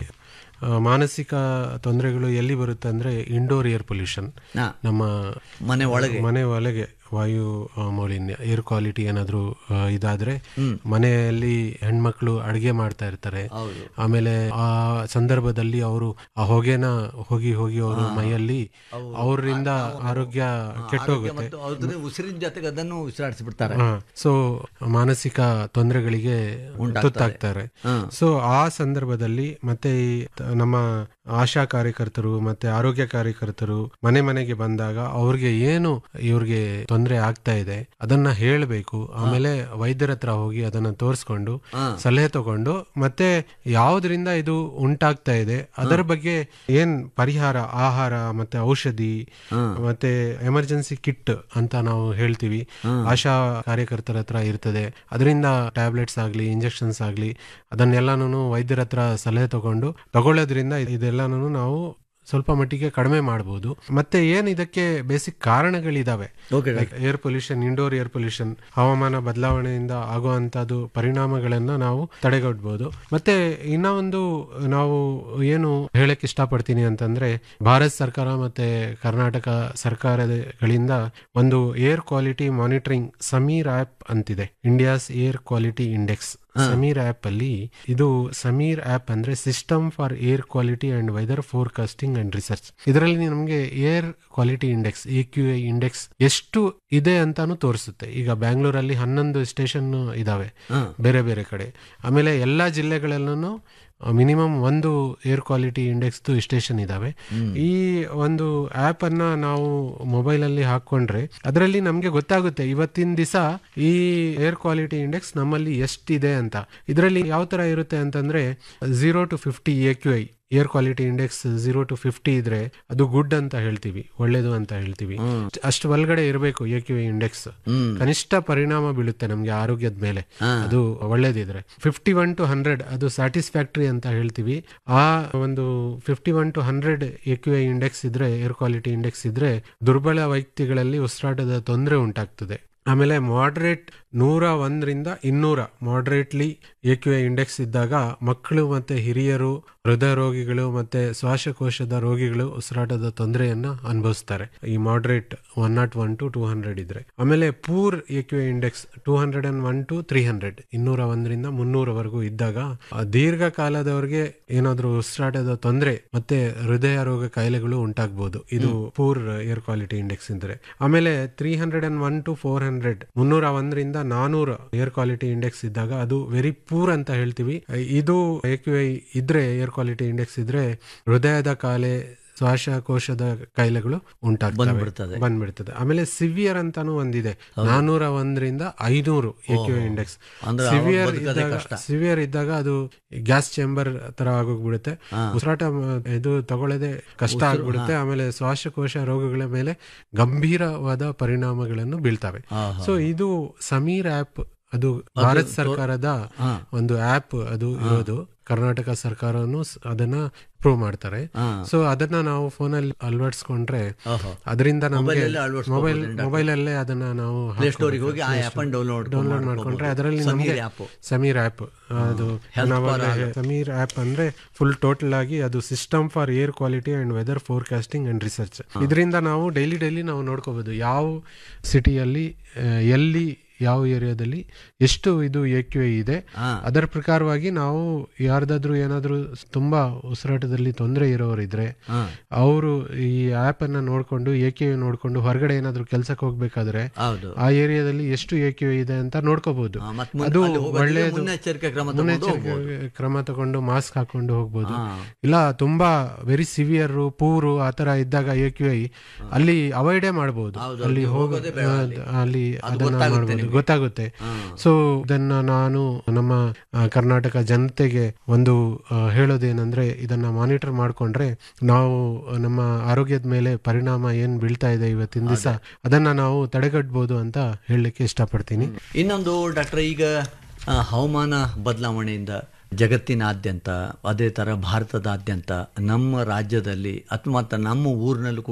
B: ಆ, ಮಾನಸಿಕ ತೊಂದರೆಗಳು ಎಲ್ಲಿ ಬರುತ್ತೆ ಅಂದ್ರೆ ಇಂಡೋರ್ ಏರ್ ಪೊಲ್ಯೂಷನ್
A: ಹಾ.
B: ನಮ್ಮ
A: ಮನೆ ಒಳಗೆ
B: ಮನೆ ಒಳಗೆ ವಾಯು ಆ, ಮಾಲಿನ್ಯ ಏರ್ ಕ್ವಾಲಿಟಿ ಏನಾದರೂ ಇದಾದ್ರೆ ಮನೆಯಲ್ಲಿ ಹೆಣ್ಮಕ್ಳು ಅಡುಗೆ ಮಾಡ್ತಾ ಇರ್ತಾರೆ
A: ಹೌದು
B: ಆಮೇಲೆ ಆ ಸಂದರ್ಭದಲ್ಲಿ ಅವರು ಆ ಹೊಗೆನ ಹೋಗಿ ಹೋಗಿ ಅವರು ಮೈಯಲ್ಲಿ ಅವರಿಂದ ಆರೋಗ್ಯ ಕೆಟ್ಟೋಗುತ್ತೆ
A: ಮತ್ತು ಅದ್ರ ಉಸಿರಿನ ಜೊತೆಗೆ ಅದನ್ನು ಉಸಿರಾಡಿಸ್ಬಿಡ್ತಾರೆ
B: ಸೊ ಮಾನಸಿಕ ತೊಂದರೆಗಳಿಗೆ ತುತ್ತಾಗ್ತಾರೆ ಸೊ ಆ ಸಂದರ್ಭದಲ್ಲಿ ಮತ್ತೆ ಈ ತ- ನಮ್ಮ ಆಶಾ ಕಾರ್ಯಕರ್ತರು ಮತ್ತೆ ಆರೋಗ್ಯ ಕಾರ್ಯಕರ್ತರು ಮನೆ ಮನೆಗೆ ಬಂದಾಗ ಅವ್ರಿಗೆ ಏನು ಇವ್ರಿಗೆ ತೊಂದರೆ ಆಗ್ತಾ ಇದೆ ಅದನ್ನ ಹೇಳಬೇಕು ಆಮೇಲೆ ವೈದ್ಯರ ಹತ್ರ ಹೋಗಿ ಅದನ್ನ ತೋರಿಸ್ಕೊಂಡು ಸಲಹೆ ತಗೊಂಡು ಮತ್ತೆ ಯಾವ್ದ್ರಿಂದ ಇದು ಉಂಟಾಗ್ತಾ ಇದೆ ಅದರ ಬಗ್ಗೆ ಏನ್ ಪರಿಹಾರ ಆಹಾರ ಮತ್ತೆ ಔಷಧಿ ಮತ್ತೆ ಎಮರ್ಜೆನ್ಸಿ ಕಿಟ್ ಅಂತ ನಾವು ಹೇಳ್ತೀವಿ ಆಶಾ ಕಾರ್ಯಕರ್ತರ ಹತ್ರ ಇರ್ತದೆ ಅದರಿಂದ ಟ್ಯಾಬ್ಲೆಟ್ಸ್ ಆಗ್ಲಿ ಇಂಜೆಕ್ಷನ್ಸ್ ಆಗ್ಲಿ ಅದನ್ನೆಲ್ಲಾನು ವೈದ್ಯರ ಹತ್ರ ಸಲಹೆ ತಗೊಂಡು ತಗೊಳ್ಳೋದ್ರಿಂದ ಇದೆಲ್ಲಾನು ನಾವು ಸ್ವಲ್ಪ ಮಟ್ಟಿಗೆ ಕಡಿಮೆ ಮಾಡಬಹುದು ಮತ್ತೆ ಏನ್ ಇದಕ್ಕೆ ಬೇಸಿಕ್ ಕಾರಣಗಳಿದಾವೆ
A: okay
B: air pollution indoor air pollution ಹವಾಮಾನ ಬದಲಾವಣೆಯಿಂದ ಆಗುವಂತದ್ದು ಪರಿಣಾಮಗಳನ್ನ ನಾವು ತಡೆಗಟ್ಟಬಹುದು ಮತ್ತೆ ಇನ್ನ ಒಂದು ನಾವು ಏನು ಹೇಳಕ್ ಇಷ್ಟಪಡ್ತೀನಿ ಅಂತಂದ್ರೆ ಭಾರತ ಸರ್ಕಾರ ಮತ್ತೆ ಕರ್ನಾಟಕ ಸರ್ಕಾರಗಳಿಂದ ಒಂದು air quality monitoring Sameer app ಅಂತಿದೆ India's air quality index Sameer app ಅಲ್ಲಿ ಇದು ಸಮೀರ್ ಆಪ್ ಅಂದ್ರೆ system for air quality and weather forecasting and research ಇದರಲ್ಲಿ ನಮಗೆ air quality index A Q I index ಎಷ್ಟು ಇದೆ ಅಂತಾನು ತೋರಿಸುತ್ತೆ ಈಗ ಬ್ಯಾಂಗ್ಳೂರಲ್ಲಿ ಹನ್ನೊಂದು ಸ್ಟೇಷನ್ ಇದಾವೆ ಬೇರೆ ಬೇರೆ ಕಡೆ ಆಮೇಲೆ ಎಲ್ಲಾ ಜಿಲ್ಲೆಗಳಲ್ಲೂ ಮಿನಿಮಮ್ ಒಂದು ಏರ್ ಕ್ವಾಲಿಟಿ ಇಂಡೆಕ್ಸ್ ಸ್ಟೇಷನ್ ಇದಾವೆ ಈ ಒಂದು ಆಪ್ ಅನ್ನ ನಾವು ಮೊಬೈಲ್ ಅಲ್ಲಿ ಹಾಕೊಂಡ್ರೆ ಅದರಲ್ಲಿ ನಮ್ಗೆ ಗೊತ್ತಾಗುತ್ತೆ ಇವತ್ತಿನ ದಿವಸ ಈ ಏರ್ ಕ್ವಾಲಿಟಿ ಇಂಡೆಕ್ಸ್ ನಮ್ಮಲ್ಲಿ ಎಷ್ಟಿದೆ ಅಂತ ಇದರಲ್ಲಿ ಯಾವ ತರ ಇರುತ್ತೆ ಅಂತಂದ್ರೆ zero to fifty A Q I air quality index zero to fifty ಇದ್ರೆ ಅದು ಗುಡ್ ಅಂತ ಹೇಳ್ತೀವಿ ಒಳ್ಳೇದು ಅಂತ ಹೇಳ್ತೀವಿ ಅಷ್ಟು ಒಳಗಡೆ ಇರಬೇಕು ಎ ಕ್ಯೂ ಐ ಇಂಡೆಕ್ಸ್
A: ಹ್ಮ್
B: ಕನಿಷ್ಠ ಪರಿಣಾಮ ಬೀಳುತ್ತೆ ನಮ್ಗೆ ಆರೋಗ್ಯದ ಮೇಲೆ ಅದು ಒಳ್ಳೇದಿದ್ರೆ ಫಿಫ್ಟಿ ಒನ್ ಟು ಹಂಡ್ರೆಡ್ ಅದು ಸ್ಯಾಟಿಸ್ಫ್ಯಾಕ್ಟರಿ ಅಂತ ಹೇಳ್ತೀವಿ ಆ ಒಂದು fifty one to hundred A Q I index ಇದ್ರೆ ಏರ್ ಕ್ವಾಲಿಟಿ ಇಂಡೆಕ್ಸ್ ಇದ್ರೆ ದುರ್ಬಲ ವ್ಯಕ್ತಿಗಳಲ್ಲಿ ಉಸಿರಾಟದ ತೊಂದರೆ ಉಂಟಾಗ್ತದೆ ಆಮೇಲೆ ಮಾಡ್ರೇಟ್ ನೂರ ಒಂದರಿಂದ ಇನ್ನೂರ ಮಾಡ್ರೇಟ್ಲಿ ಎ ಕ್ಯೂ ಐ ಇಂಡೆಕ್ಸ್ ಇದ್ದಾಗ ಮಕ್ಕಳು ಮತ್ತೆ ಹಿರಿಯರು ಹೃದಯ ರೋಗಿಗಳು ಮತ್ತೆ ಶ್ವಾಸಕೋಶದ ರೋಗಿಗಳು ಉಸಿರಾಟದ ತೊಂದರೆಯನ್ನ ಅನುಭವಿಸ್ತಾರೆ ಈ moderate one not one to two hundred ಇದ್ರೆ ಆಮೇಲೆ poor A Q I index two hundred and one to three hundred ಇನ್ನೂರ ಒಂದರಿಂದ ಮುನ್ನೂರವರೆಗೂ ಇದ್ದಾಗ ಆ ದೀರ್ಘಕಾಲದವರೆಗೆ ಏನಾದ್ರೂ ಉಸಿರಾಟದ ತೊಂದರೆ ಮತ್ತೆ ಹೃದಯ ರೋಗ ಕಾಯಿಲೆಗಳು ಉಂಟಾಗಬಹುದು ಇದು ಪೂರ್ ಏರ್ ಕ್ವಾಲಿಟಿ ಇಂಡೆಕ್ಸ್ ಇದ್ರೆ ಆಮೇಲೆ three hundred and one to four hundred ಮುನ್ನೂರ ಒಂದರಿಂದ ನಾನೂರ ಏರ್ ಕ್ವಾಲಿಟಿ ಇಂಡೆಕ್ಸ್ ಇದ್ದಾಗ ಅದು ವೆರಿ ಪೂರ್ ಅಂತ ಹೇಳ್ತೀವಿ ಇದು ಎ ಕ್ಯೂ ಐ ಇದ್ರೆ ಏರ್ ಕ್ವಾಲಿಟಿ ಇಂಡೆಕ್ಸ್ ಇದ್ರೆ ಹೃದಯದ ಕಾಯಿಲೆ ಶ್ವಾಸಕೋಶದ ಕಾಯಿಲೆಗಳು ಉಂಟಾಗ್ತವೆ
A: ಬಂದ್ಬಿಡ್ತದೆ.
B: ಬಂದ್ಬಿಡ್ತದೆ ಆಮೇಲೆ ಸಿವಿಯರ್ ಅಂತಾನು ಒಂದಿದೆ ನಾನೂರ ಒಂದರಿಂದ ಐನೂರು ಎ ಕ್ಯೂ ಇಂಡೆಕ್ಸ್
A: ಅಂದ್ರೆ ಅವಾಗ
B: ಸಿವಿಯರ್
A: ಬದುಕೋದೇ
B: ಇದ್ದಾಗ
A: ಕಷ್ಟ.
B: ಸಿವಿಯರ್ ಇದ್ದಾಗ ಅದು ಗ್ಯಾಸ್ ಚೇಂಬರ್ ತರ ಆಗೋಗ್ಬಿಡುತ್ತೆ ಉಸಿರಾಟ ಮ- ಇದು ತಗೊಳ್ಳೋದೇ ಕಷ್ಟ ಆಗ್ಬಿಡುತ್ತೆ ಆಮೇಲೆ ಶ್ವಾಸಕೋಶ ರೋಗಗಳ ಮೇಲೆ ಗಂಭೀರವಾದ ಪರಿಣಾಮಗಳನ್ನು ಬೀಳ್ತವೆ
A: ಆಹಾ.
B: ಸೊ ಇದು ಸಮೀರ್ ಆಪ್ ಅದು ಭಾರತ ಸರ್ಕಾರದ
A: ಹಾ.
B: ಒಂದು ಆಪ್ ಅದು ಇರೋದು ಕರ್ನಾಟಕ ಸರ್ಕಾರನು ಸ್- ಅದನ್ನ ಪ್ರೂವ್ ಮಾಡ್ತಾರೆ
A: ಹಾ.
B: ಸೊ ಅದನ್ನ ನಾವು ಫೋನಲ್ಲಿ ಅಳವಡಿಸ್ಕೊಂಡ್ರೆ
A: ಓಹೋ.
B: ಅದರಿಂದ ನಮಗೆ
A: ಮೊಬೈಲಲ್ಲೇ ಅಳವಡಿಸ್ಕೊಬೋದು
B: ಮೊಬೈಲ್
A: ಡಾಕ್ಟರ್.
B: ಮೊಬೈಲ್ ಅಲ್ಲೇ ಅದನ್ನ ನಾವು
A: ಪ್ಲೇ ಸ್ಟೋರಿಗೆ ಹೋಗಿ ಆ ಆ್ಯಪ್ ಅನ್ನು ಡೌನ್ಲೋಡ್
B: ಡೌನ್ಲೋಡ್ ಮಾಡ್ಕೊಂಡ್ರೆ ಅದರಲ್ಲಿ ನಮಗೆ
A: ಸಮೀರ್ ಆ್ಯಪ್
B: ಸಮೀರ್ ಆಪ್ ಅದು
A: Health
B: ನಾವಾಗ್ಲೇ
A: for all.
B: ಸಮೀರ್ ಆಪ್ ಅಂದ್ರೆ ಫುಲ್ ಟೋಟಲ್ ಆಗಿ ಅದು system for air quality and weather forecasting and research ಇದರಿಂದ ನಾವು ಡೈಲಿ ಡೈಲಿ ನಾವು ನೋಡ್ಕೋಬಹುದು ಯಾವ ಸಿಟಿಯಲ್ಲಿ ಎಲ್ಲಿ ಯಾವ ಏರಿಯಾದಲ್ಲಿ ಎಷ್ಟು ಇದು ಎ ಕ್ಯೂ ಐ ಇದೆ
A: ಹಾ.
B: ಅದರ ಪ್ರಕಾರವಾಗಿ ನಾವು ಯಾರ್ದಾದ್ರೂ ಏನಾದ್ರೂ ತುಂಬಾ ಉಸಿರಾಟದಲ್ಲಿ ತೊಂದರೆ ಇರೋರಿದ್ರೆ
A: ಹಾ.
B: ಅವರು ಈ ಆಪ್ ಅನ್ನ ನೋಡ್ಕೊಂಡು ಎ ಕ್ಯೂ ಐ ನೋಡ್ಕೊಂಡು ಹೊರಗಡೆ ಏನಾದ್ರೂ ಕೆಲ್ಸಕ್ಕೆ ಹೋಗ್ಬೇಕಾದ್ರೆ
A: ಹೌದು
B: ಆ ಏರಿಯಾದಲ್ಲಿ ಎಷ್ಟು ಎ ಕ್ಯೂ ಐ ಇದೆ ಅಂತ ನೋಡ್ಕೋಬಹುದು
A: ಹಾ, ಮತ್ತ್ ಮುಂದೆ
B: ಅದು
A: ಅಲ್ಲಿ ಹೋಗೋದಿದ್ರೆ
B: ಒಳ್ಳೆಯದು
A: ಮುನ್ನೆಚ್ಚರಿಕೆ ಕ್ರಮ ತಗೊಂಡು
B: ಮುನ್ನೆಚ್ಚರಿಕೆ
A: ಹೋಗ್ಬೋದು.
B: ಕ್ರಮ ತಗೊಂಡು ಮಾಸ್ಕ್ ಹಾಕೊಂಡು ಹೋಗ್ಬೋದು
A: ಹಾ.
B: ಇಲ್ಲ ತುಂಬಾ ವೆರಿ ಸಿವಿಯರ್ ಪೂರು ಆತರ ಇದ್ದಾಗ ಎ ಕ್ಯೂ ಐ ಅಲ್ಲಿ ಅವಾಯ್ಡೇ ಮಾಡಬಹುದು
A: ಹೌದು,
B: ಅಲ್ಲಿ
A: ಅಲ್ಲಿ
B: ಹೋಗ
A: ಹೋಗೋದೇ ಬೇಡ ಅಲ್ಲಿ.
B: ಅಲ್ಲಿ
A: ಅದು
B: ಅದನ್ನ
A: ಗೊತ್ತಾಗುತ್ತೆ
B: ಮಾಡಬಹುದು
A: ನಿಮ್ಗೆ.
B: ಗೊತ್ತಾಗುತ್ತೆ
A: ಹಾ.
B: ಸೊ ಇದನ್ನ ನಾನು ನಮ್ಮ ಆ, ಕರ್ನಾಟಕ ಜನತೆಗೆ ಒಂದು ಆ, ಹೇಳೋದೇನಂದ್ರೆ ಇದನ್ನ ಮಾನಿಟರ್ ಮಾಡ್ಕೊಂಡ್ರೆ ನಾವು ಆ, ನಮ್ಮ ಆರೋಗ್ಯದ ಮೇಲೆ ಪರಿಣಾಮ ಏನ್ ಬೀಳ್ತಾ ಇದೆ ಇವತ್ತಿನ ದಿವಸ ಅದನ್ನ ನಾವು ತಡೆಗಟ್ಟಬಹುದು ಅಂತ ಹೇಳಲಿಕ್ಕೆ ಇಷ್ಟಪಡ್ತೀನಿ
A: ಇನ್ನೊಂದು ಡಾಕ್ಟರ್ ಈಗ ಆ, ಹವಾಮಾನ ಬದಲಾವಣೆಯಿಂದ ಜಗತ್ತಿನಾದ್ಯಂತ ಅದೇ ಥರ ಭಾರತದಾದ್ಯಂತ ನಮ್ಮ ರಾಜ್ಯದಲ್ಲಿ ಅಥವಾ ಮತ್ತು ನಮ್ಮ ಊರಿನಲ್ಲೂ ಕೂಡ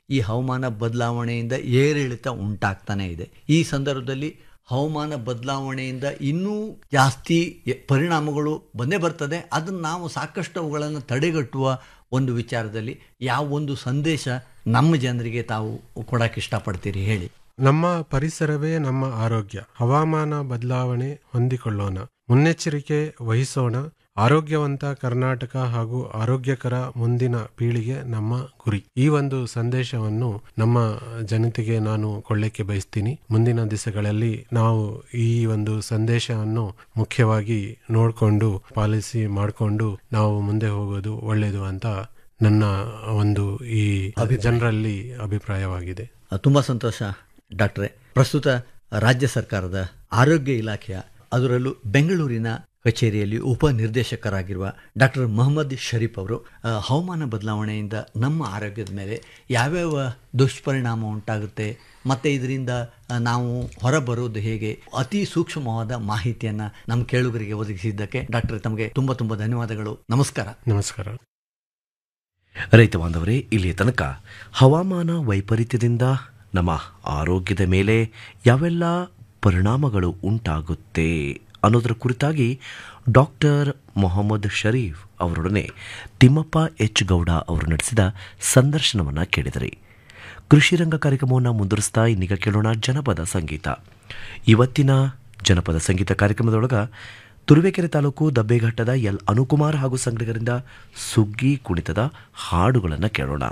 A: ಈ ಹವಾಮಾನ ಬದಲಾವಣೆಯಿಂದ ಏರಿಳಿತ ಉಂಟಾಗ್ತಾನೆ ಇದೆ ಈ ಸಂದರ್ಭದಲ್ಲಿ ಹವಾಮಾನ ಬದಲಾವಣೆಯಿಂದ ಇನ್ನೂ ಜಾಸ್ತಿ ಎ- ಪರಿಣಾಮಗಳು ಬಂದೇ ಬರ್ತದೆ ಅದನ್ನು ನಾವು ಸಾಕಷ್ಟು ಅವುಗಳನ್ನು ತಡೆಗಟ್ಟುವ ಒಂದು ವಿಚಾರದಲ್ಲಿ ಯಾವ ಒಂದು ಸಂದೇಶ ನಮ್ಮ ಜನರಿಗೆ ತಾವು ಕೊಡಕ್ಕೆ ಇಷ್ಟಪಡ್ತೀರಿ ಹೇಳಿ
B: ನಮ್ಮ ಪರಿಸರವೇ ನಮ್ಮ ಆರೋಗ್ಯ ಹವಾಮಾನ ಬದಲಾವಣೆ ಹೊಂದಿಕೊಳ್ಳೋಣ ಮುನ್ನೆಚ್ಚರಿಕೆ ವಹಿಸೋಣ ಆರೋಗ್ಯವಂತ ಕರ್ನಾಟಕ ಹಾಗೂ ಆರೋಗ್ಯಕರ ಮುಂದಿನ ಪೀಳಿಗೆ ನಮ್ಮ ಗುರಿ ಈ ಒಂದು ಸಂದೇಶವನ್ನು ನಮ್ಮ ಜನತೆಗೆ ನಾನು ಕೊಳ್ಳಕ್ಕೆ ಬಯಸ್ತೀನಿ ಮುಂದಿನ ದಿವಸಗಳಲ್ಲಿ ನಾವು ಈ ಒಂದು ಸಂದೇಶವನ್ನು ಮುಖ್ಯವಾಗಿ ನೋಡಿಕೊಂಡು ಪಾಲಿಸಿ ಮಾಡಿಕೊಂಡು ನಾವು ಮುಂದೆ ಹೋಗೋದು ಒಳ್ಳೆಯದು ಅಂತ ನನ್ನ ಒಂದು ಈ ಜನರಲ್ಲಿ ಅಭಿಪ್ರಾಯವಾಗಿದೆ
A: ತುಂಬ ಸಂತೋಷ ಡಾಕ್ಟ್ರೆ ಪ್ರಸ್ತುತ ರಾಜ್ಯ ಸರ್ಕಾರದ ಆರೋಗ್ಯ ಇಲಾಖೆಯ ಅದರಲ್ಲೂ ಬೆಂಗಳೂರಿನ ಕಚೇರಿಯಲ್ಲಿ ಉಪನಿರ್ದೇಶಕರಾಗಿರುವ ಡಾಕ್ಟರ್ ಮೊಹಮ್ಮದ್ ಶರೀಫ್ ಅವರು ಆ, ಹವಾಮಾನ ಬದಲಾವಣೆಯಿಂದ ನಮ್ಮ ಆರೋಗ್ಯದ ಮೇಲೆ ಯಾವ್ಯಾವ ದುಷ್ಪರಿಣಾಮ ಉಂಟಾಗುತ್ತೆ ಮತ್ತು ಇದರಿಂದ ಆ, ನಾವು ಹೊರಬರೋದು ಹೇಗೆ ಅತಿ ಸೂಕ್ಷ್ಮವಾದ ಮಾಹಿತಿಯನ್ನು ನಮ್ಮ ಕೇಳುಗರಿಗೆ ಒದಗಿಸಿದ್ದಕ್ಕೆ ಡಾಕ್ಟರ್ ತಮಗೆ ತುಂಬ ತುಂಬ ಧನ್ಯವಾದಗಳು ನಮಸ್ಕಾರ
B: ನಮಸ್ಕಾರ
C: ರೈತ ಬಾಂಧವರೇ ಇಲ್ಲಿಯ ತನಕ ಹವಾಮಾನ ವೈಪರೀತ್ಯದಿಂದ ನಮ್ಮ ಆರೋಗ್ಯದ ಮೇಲೆ ಯಾವೆಲ್ಲ ಪರಿಣಾಮಗಳು ಉಂಟಾಗುತ್ತೆ ಅನ್ನೋದರ ಕುರಿತಾಗಿ ಡಾಕ್ಟರ್ ಮೊಹಮ್ಮದ್ ಶರೀಫ್ ಅವರೊಡನೆ ತಿಮ್ಮಪ್ಪ ಎಚ್ ಗೌಡ ಅವರು ನಡೆಸಿದ ಸಂದರ್ಶನವನ್ನು ಕೇಳಿದರಿ ಕೃಷಿ ರಂಗ ಕಾರ್ಯಕ್ರಮವನ್ನು ಮುಂದುವರಿಸ್ತಾ ಇನ್ನೀಗ ಕೇಳೋಣ ಜನಪದ ಸಂಗೀತ ಇವತ್ತಿನ ಜನಪದ ಸಂಗೀತ ಕಾರ್ಯಕ್ರಮದೊಳಗ ತುರುವೇಕೆರೆ ತಾಲೂಕು ದಬ್ಬೆಘಟ್ಟದ ಎಲ್ ಅನುಕುಮಾರ್ ಹಾಗೂ ಸಂಗಡಿಗರಿಂದ ಸುಗ್ಗಿ ಕುಣಿತದ ಹಾಡುಗಳನ್ನು ಕೇಳೋಣ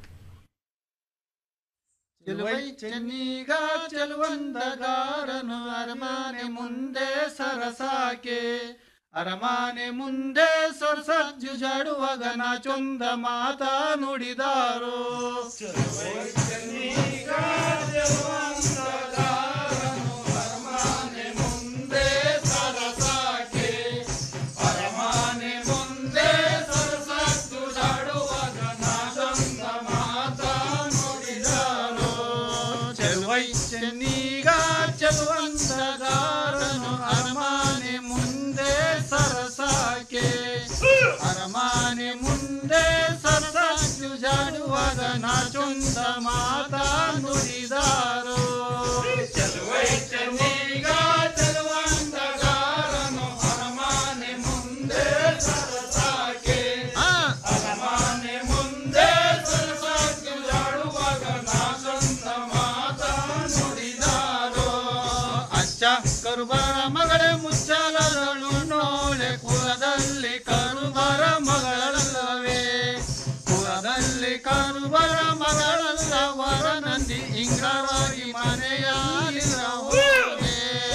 D: ಚೆಲುವೈ ಚೆನ್ನೀಗ ಚೆಲುವಂದಗಾರನು ಅರಮಾನೆ ಮುಂದೆ ಸರಸಾಕೆ ಅರಮಾನೆ ಮುಂದೆ ಸೊರಸಜ್ಜು ಜಾಡುವಾಗ ನಾ ಚೊಂದ ಮಾತಾ ನುಡಿದಾರೋ ಮುಂದೆ ಸರಸಾಕೆ ಅರಮಾನೆ ಮುಂದೆ ಸರಸಜ್ಜು ಜಾಡುವಾಗ ನಾ ಚೊಂದ ಮಾತಾ ನುಡಿದಾರೋ ಚೆಲುವೈ ಚೆನ್ನೀಗ ಚೆಲುವಂದಗಾರನು ಅರಮಾನೆ ಮುಂದೆ ಸರಸಾಕೆ ಅರಮಾನೆ ಮುಂದೆ ಸರಸಾಕ್ಯು ಜಾಡುವಾಗ ನಾಚೊಂದ ಮಾತಾ ನುಡಿದಾರೋ ಚೆಲುವೈ ಚೆನ್ನೀಗ ಚೆಲುವಂದಗಾರನು ಅರಮಾನೆ ಮುಂದೆ ಸರಸಾಕೆ ಅರಮಾನೆ ಮುಂದೆ ಸರಸಾಕ್ಯು ಜಾಡುವಾಗ ನಾಚೊಂದ ಮಾತಾ ನುಡಿದಾರೋ ಅಚ್ಚ ಕರುಬರ ಮಗಳೇ ಮುಚ್ಚಾಲದಳು ನೋಳೆ ಕುಲದಲ್ಲಿ ಕರುಬರ ಮಗಳಲ್ಲವೇ ಕುಲದಲ್ಲಿ ಕರುಬರ ಮಗಳಲ್ಲ ವರನಂದಿ ಇಂಗ್ರವಾಗಿ ಮನೆಯಾಲಿರ ಹೋದೆ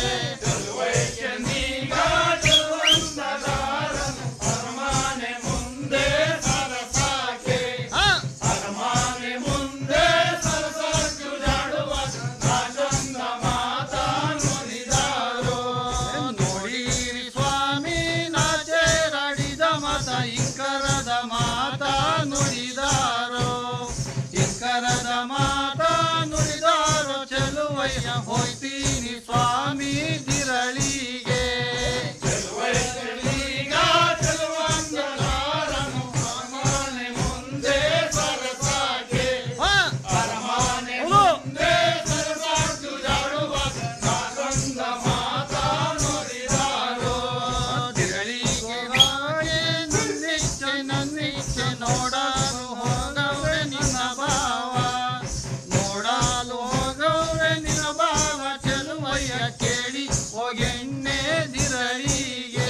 D: ಚೆನ್ನೀಗ ಚೆಲುವಂದಗಾರನು ಅರಮಾನೆ ಮುಂದೆ ಸರಸಾಕೆ ಅರಮಾನೆ ಮುಂದೆ ಸರಸಾಕ್ಯು ಜಾಡುವಾಗ ರಾಜಂದ ಮಾತಾ ನುಡಿದಾರೋ ನೋಡಿರಿ ಸ್ವಾಮಿ ನಾಚೇರಾಡಿದ ಮತ ಇಂಕರದ ಮಾತಾ ನುಡಿದಾರೋ ಇಂಕರದ ಮಾತಾ ನುಡಿದಾರೋ ಚೆಲುವಯ್ಯ ಹೋಯ್ತೀನಿ ಸ್ವಾಮಿ ದಿರಳಿಗೆ ಚೆಲುವಯ್ಯನೀಗ ಚೆಲುವಂದಗಾರನು ಅರಮಾನೆ ಮುಂದೆ ಸರಸಾಕೆ ಅರಮಾನೆ ಮುಂದೆ ಸರಸಾಕ್ಯು ಜಾಡುವಾಗ ನಾಗಂದ ಮಾತಾ ನುಡಿದಾರೋ ತಿರಳಿಗೆ ಹಾಗೆ ನನ್ನಿಚ್ಛೆ ನನ್ನಿಚ್ಛೆ ನೋಡಲು ಹೋಗವ್ರೆ ನಿನ್ನ ಭಾವ ನೋಡಲು ಹೋಗವ್ರೆ ನಿನ್ನ ಭಾವ ಚೆಲುವಯ್ಯ ಕೇಳಿ ಹೋಗೆಣ್ಣೆ ದಿರಳಿಗೆ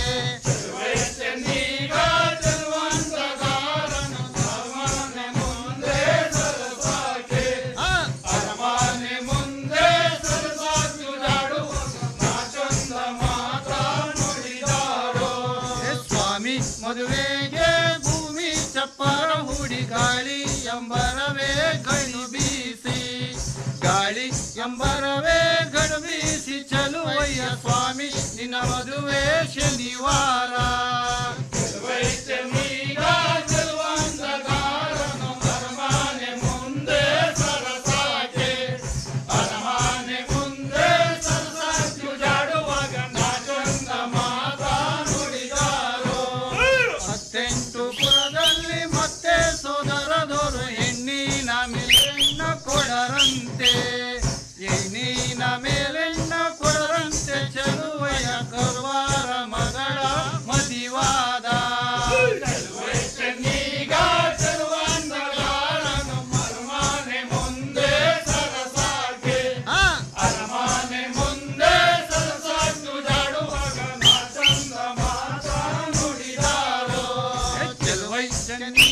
D: ಚೆನ್ನೀಗ ಚೆಲುವಂದಗಾರನು ಅರಮಾನೆ ಮುಂದೆ ಸರಸಾಕೆ ಅರಮಾನೆ ಮುಂದೆ ಸರಸಾಕ್ಯು ಜಾಡುವ ನಾಚೊಂದ ಮಾತಾ ನುಡಿದಾರೋ ಸ್ವಾಮಿ ಮದುವೆಗೆ ಭೂಮಿ ಚಪ್ಪರ ಹುಡಿ ಗಾಳಿ ಎಂಬರವೇ ಗಣು ಬೀಸಿ ಗಾಳಿ ಎಂಬರವೇ ಗಣು ಬೀಸಿ ಚಲುವಯ್ಯ ಸ್ವಾಮಿ ನಿನ್ನ ಮದುವೆ ಶನಿವಾರ ಚೆನ್ನೀಗ ಚೆಲುವಂದಗಾರನು ಅರಮಾನೆ ಮುಂದೆ ಸರಸಾಕೆ ಅರಮಾನೆ ಮುಂದೆ ಸರಸಾಕ್ಯು ಜಾಡುವಾಗ ನಾಚೊಂದ ಮಾತಾ ನುಡಿದಾರೋ ಹತ್ತೆಂಟು ಪುರದಲ್ಲಿ ಮತ್ತೆ ಸೋದರದೋರು ಹೆಣ್ಣಿನ ಮೇಲೆ ಚೆನ್ನ